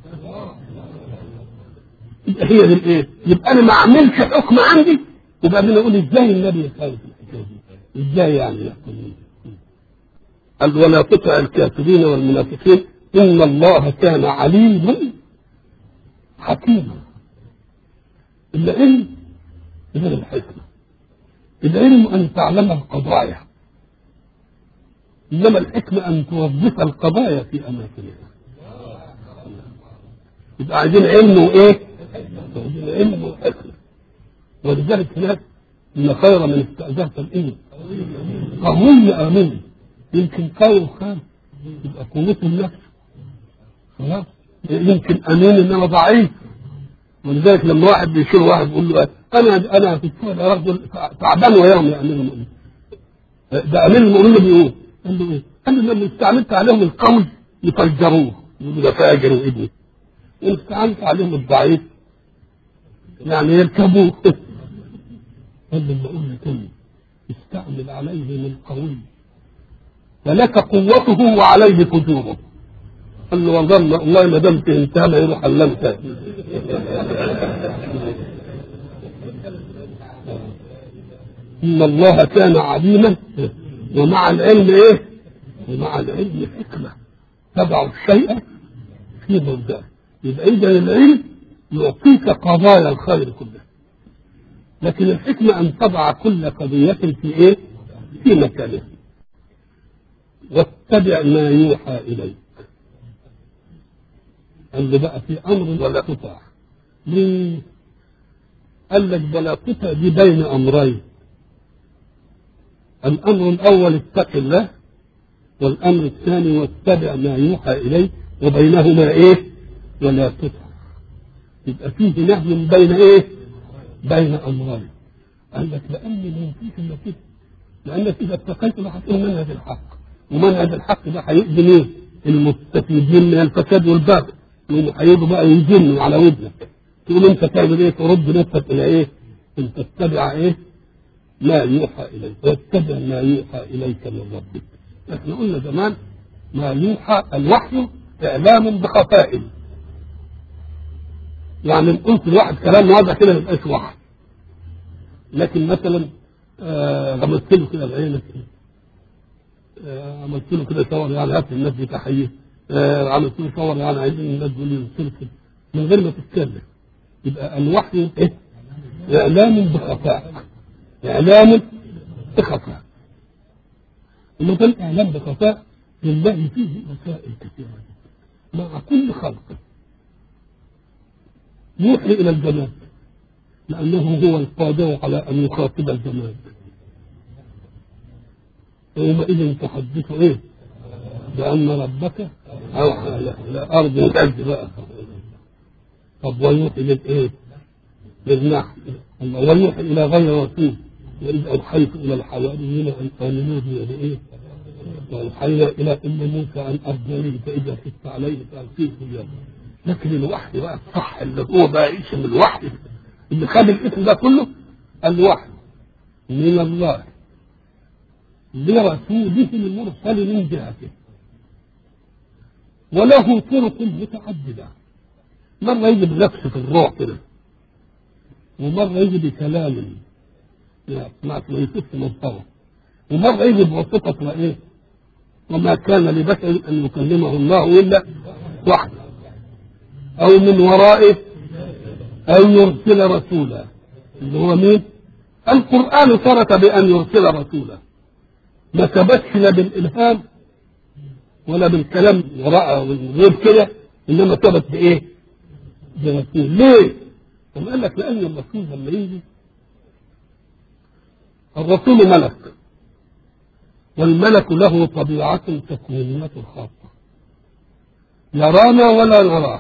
Speaker 1: يبقى هي دي الايه؟ يبقى انا ما اعملش حكم عندي وبعدين اقول ازاي النبي يخالف الحكايه دي؟ ازاي يعني يحكم قال ولا تطع الكافرين والمنافقين ان الله كان عليما حكيما العلم غير الحكمه العلم ان تعلم القضايا انما الحكمه ان توظف القضايا في اماكنها يبقى عايزين علم وايه؟ عايزين علم وحكمه ولذلك هناك ان خير من استاجرت الايه؟ قوي امين يمكن قوي وخام يبقى قوته النفس خلاص يمكن امين انما ضعيف ولذلك لما واحد بيشيل واحد يقول له انا انا في الشغل يا رجل تعبان ويوم يا امير المؤمنين ده امير المؤمنين بيقول قال له ايه؟ قال له لما استعملت عليهم القوي يفجروه يقولوا ده فاجر وابني واستعملت عليهم الضعيف يعني يركبوه قال له لما اقول لك استعمل عليهم القوي فلك قوته وعليه فجوره قال له والله والله ما دام فهمتها ما يروح علمتها ان الله كان عليما ومع العلم ايه؟ ومع العلم حكمه تضع الشيء في موضعه يبقى اذا العلم يعطيك قضايا الخير كلها لكن الحكمه ان تضع كل قضيه في ايه؟ في مكانها واتبع ما يوحى اليك اللي بقى في امر ولا تطع ليه؟ قال لك ولا تطع دي بين امرين الامر الاول اتق الله والامر الثاني واتبع ما يوحى اليك وبينهما ايه؟ ولا تطع يبقى فيه نهي بين ايه؟ بين امرين قال لك لان ما فيش الا كده لانك اذا اتقيت هتقول منهج الحق ومنهج الحق ده هيؤذي مين؟ المستفيدين من الفساد والباطل يقوموا هيجوا بقى ينزلوا على ودنك تقول انت تعمل ايه؟ ترد نفسك الى ايه؟ ان تتبع ايه؟ ما يوحى اليك واتبع ما يوحى اليك من ربك. احنا قلنا زمان ما يوحى الوحي اعلام بخفاء. يعني ان قلت لواحد كلام واضح كده ما يبقاش وحي. لكن مثلا آه عملت له كده بعينك آه عملت له كده صور يعني هات الناس دي تحيه آه عملت له صور يعني عايزين الناس دول يرسلوا من غير ما تتكلم يبقى الوحي ايه؟ اعلام بخفاء اعلام بخفاء لما كان اعلام بخفاء لله فيه مسائل كثيره مع كل خلق يوحي الى الجماد لأنه هو القادر على أن يخاطب الزمان يومئذ تحدث إيه؟ بأن ربك أوحى له لا أرض الأرض بقى طب ويوحي للإيه؟ للنحل الله ويوحي إلى غير رسول وإذ أوحيت إلى الحواريين أن آمنوا بي بإيه؟ وأوحينا إلى أم موسى أن أرجعني فإذا خفت عليه فألقيه في اليم لكن الوحي بقى الصح اللي هو بقى اسم الوحي اللي خد الاسم ده كله الوحي من الله لرسوله المرسل من جهته وله طرق متعددة مرة يجي بنفس في الروح كده ومرة يجي بكلام ما يكف مضطرة ومرة يجي بواسطة ايه وما كان لبشر ان يكلمه الله الا وحده او من ورائه ان يرسل رسولا اللي هو مين القران ثبت بان يرسل رسولا ما ثبتش لا بالالهام ولا بالكلام وراء غير كده انما ثبت بايه برسول ليه ثم قال لك لان الرسول لما يجي الرسول ملك والملك له طبيعة تكوينية خاصة يرانا ولا نراه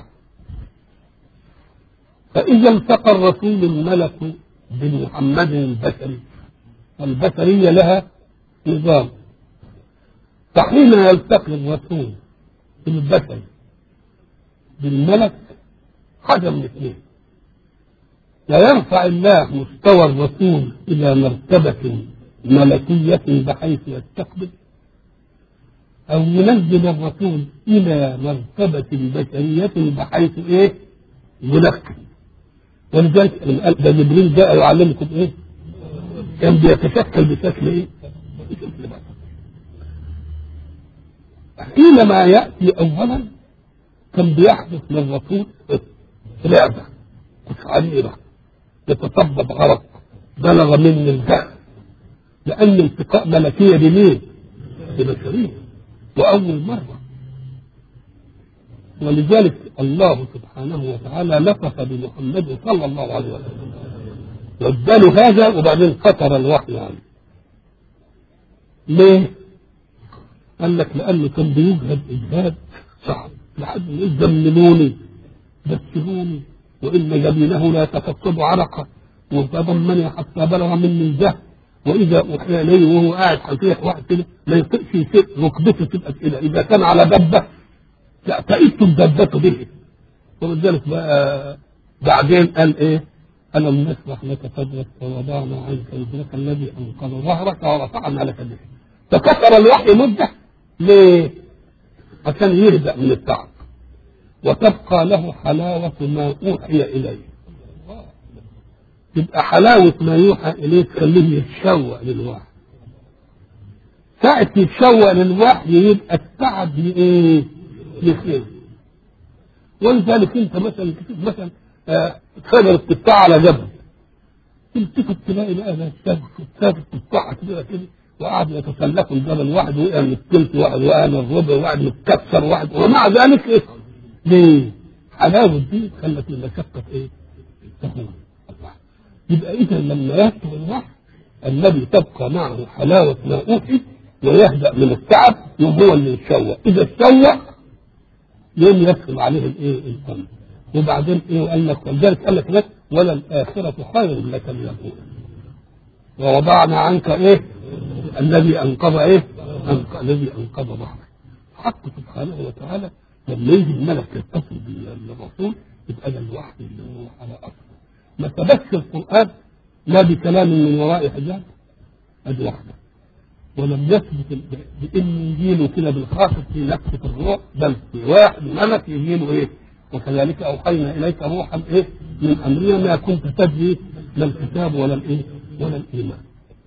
Speaker 1: فإذا التقى الرسول الملك بمحمد البشري البشرية لها نظام فحين يلتقي الرسول بالبشر بالملك حاجة من اثنين لا يرفع الله مستوى الرسول إلى مرتبة ملكية بحيث يستقبل أو ينزل الرسول إلى مرتبة بشرية بحيث إيه؟ يلقن ولذلك قال ده جبريل جاء يعلمكم إيه؟ كان بيتشكل بشكل إيه؟ بشكل بشر حينما يأتي أولا كان بيحدث للرسول رعبة قشعريرة يتطبب غرق بلغ مني الجهل لأن التقاء ملكية بمين؟ ببشرية وأول مرة ولذلك الله سبحانه وتعالى لطف بمحمد صلى الله عليه وسلم واداله هذا وبعدين قطر الوحي عنه ليه؟ قال لك لأنه كان بيجهد إجهاد صعب لحد ما زملوني بشروني وإن جبينه لا يتفقد عرقا وتضمني حتى بلغ مني الجهل واذا اوحي اليه وهو قاعد هيطيح واحد كده ما يطيقش يسير ركبته تبقى كده اذا كان على دبه لا تئست الدبه به ولذلك بقى بعدين قال ايه؟ الم نشرح لك صدرك ووضعنا عنك وزرك الذي انقذ ظهرك ورفعنا لك ذكرك فكسر الوحي مده ليه؟ عشان يهدأ من التعب وتبقى له حلاوة ما أوحي إليه يبقى حلاوة ما يوحى إليه تخليه يتشوق للوحي ساعة يتشوق للوحي يبقى التعب ايه؟ يخف ولذلك انت مثلا تشوف مثلا آه، شجرة تفاح على جبل تلتفت تلاقي بقى ناس شافت تفاحة كده كده وقعد يتسلقوا الجبل واحد وقع من الثلث واحد وقع من الربع واحد متكسر واحد ومع ذلك ايه؟ ليه؟ حلاوة دي خلت المشقة ايه؟ تهون يبقى اذا لما يكتب الوحي الذي تبقى معه حلاوة ما أوحي ويهدأ من التعب يوم هو اللي يتشوق إذا اتشوق يوم يدخل عليه الايه القلب وبعدين ايه وقال لك ولذلك قال لك لك ولا الآخرة خير لك من الأولى ووضعنا عنك ايه الذي أنقذ ايه أنق... الذي أنقذ ظهرك حق سبحانه وتعالى لما يجي الملك يتصل بالرسول يبقى ده الوحي اللي هو على أصله ما ثبتش القرآن لا بكلام من وراء حجاب ادي واحده ولم يثبت بان يجيله كده بالخاص في نفسه الروح بل في واحد ملك يجيله ايه وكذلك اوحينا اليك روحا ايه من امرنا ما كنت تدري لا الكتاب ولا الايه ولا الايمان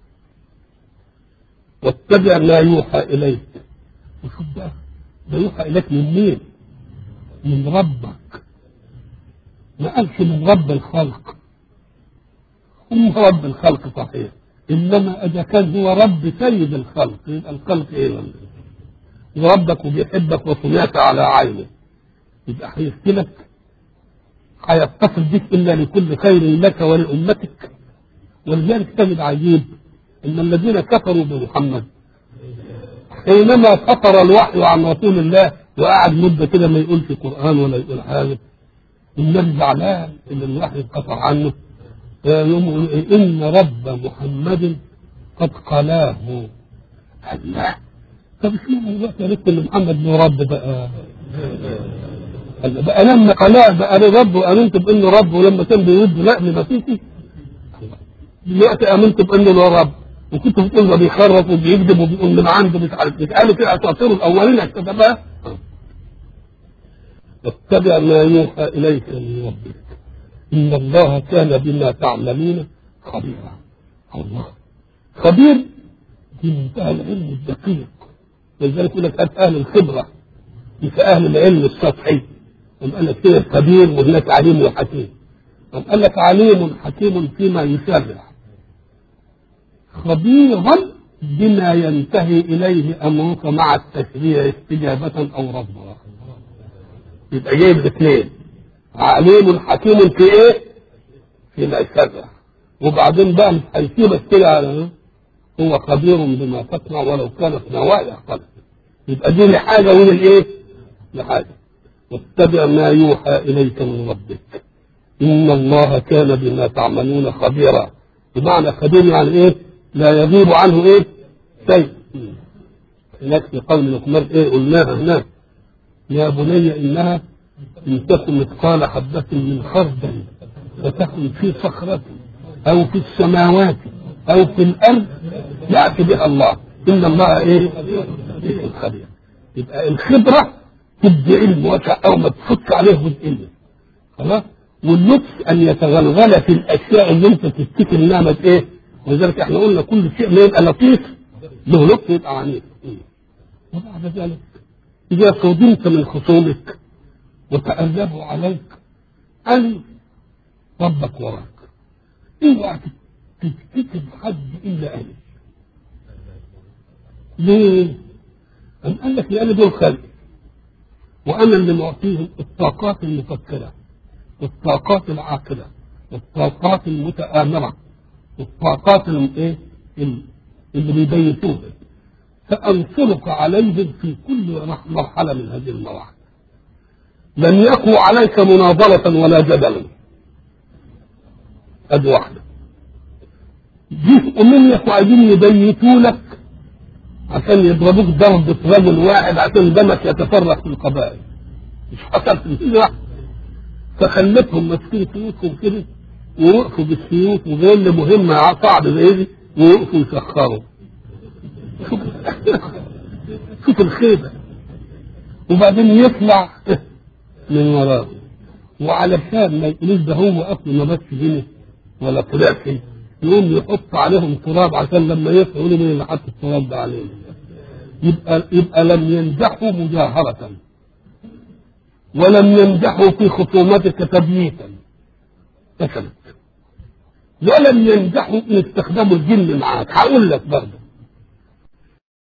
Speaker 1: واتبع ما يوحى اليك وشوف بقى ده يوحى اليك من مين؟ من ربك ما قالش من رب الخلق هو رب الخلق صحيح انما اذا كان هو رب سيد الخلق يبقى الخلق ايه وربك وبيحبك وصنعك على عينه يبقى هيختلف هيتصل بك الا لكل خير لك ولامتك ولذلك تجد عجيب ان الذين كفروا بمحمد حينما فطر الوحي عن رسول الله وقعد مده كده ما يقولش قران ولا يقول حاجه النبي زعلان ان الوحي انقطع عنه يوم يقول إيه؟ ان رب محمد قد قلاه الله طب اشمعنى دلوقتي عرفت ان محمد له رب بقى قال بقى لما قلاه بقى له رب وامنت بانه رب ولما كان بيرد لا لبسيتي دلوقتي امنت بانه له رب وكنت بتقول ده بيخرف وبيكذب وبيقول من عنده مش عارف ايه قالوا كده اساطير الاولين اكتبها واتبع ما يوحى اليك من ربك ان الله كان بما تعملون خبيرا الله خبير في منتهى العلم الدقيق ولذلك يقول لك اهل الخبره مش اهل العلم السطحي قام قال لك كده خبير وهناك عليم وحكيم قام قال لك عليم حكيم فيما يشرع خبيرا بما ينتهي اليه امرك مع التشريع استجابه او رفضا يبقى جايب الاثنين عليم حكيم في ايه؟ فيما يشرع وبعدين بقى مش هيسيبك كده على هو خبير بما تصنع ولو كانت نوايا قلب يبقى دي لحاجه ودي لايه؟ لحاجه واتبع ما يوحى اليك من ربك ان الله كان بما تعملون خبيرا بمعنى خبير يعني ايه؟ لا يغيب عنه ايه؟ شيء هناك في قول لقمان ايه قلناها هناك يا بني انها ان تكن مثقال حبة من خردل فتكن في صخرة او في السماوات او في الارض ياتي بها الله ان الله ايه؟ الخبير يبقى الخبرة تدي علم واسع او ما تفك عليه وتقل خلاص واللطف ان يتغلغل في الاشياء اللي انت تفتكر انها مت ايه ولذلك احنا قلنا كل شيء ما يبقى لطيف له لطف يبقى عنيف وبعد ذلك اذا صدمت من خصومك وتأذبوا عليك أن ربك وراك اوعى تفتكر حد الا انا ليه؟ أم قال لك لأن دول خلق وأنا اللي معطيهم الطاقات المفكرة والطاقات العاقلة والطاقات المتآمرة والطاقات الايه اللي بيبيتوها فأنصرك عليهم في كل مرحلة من هذه المراحل لن يقوى عليك مناظرة ولا جدلا أدي واحدة جزء منك وعايزين يبيتوا لك عشان يضربوك ضربة رجل واحد عشان دمك يتفرق في القبائل مش حصلت الهجرة فخلتهم ماسكين سيوفهم كده ووقفوا بالسيوف وغير اللي مهمة صعب زي دي ووقفوا يسخروا شوف شوف الخيبة وبعدين يطلع من وراه وعلشان ما يقولوش ده هو اصلا ما بس هنا ولا طلع هنا يقوم يحط عليهم تراب عشان لما يصحوا يقولوا مين اللي حط التراب ده علينا يبقى يبقى لم ينجحوا مجاهرة ولم ينجحوا في خصومتك تبييتا فشلت ولم ينجحوا ان استخدموا الجن معاك هقول لك برضه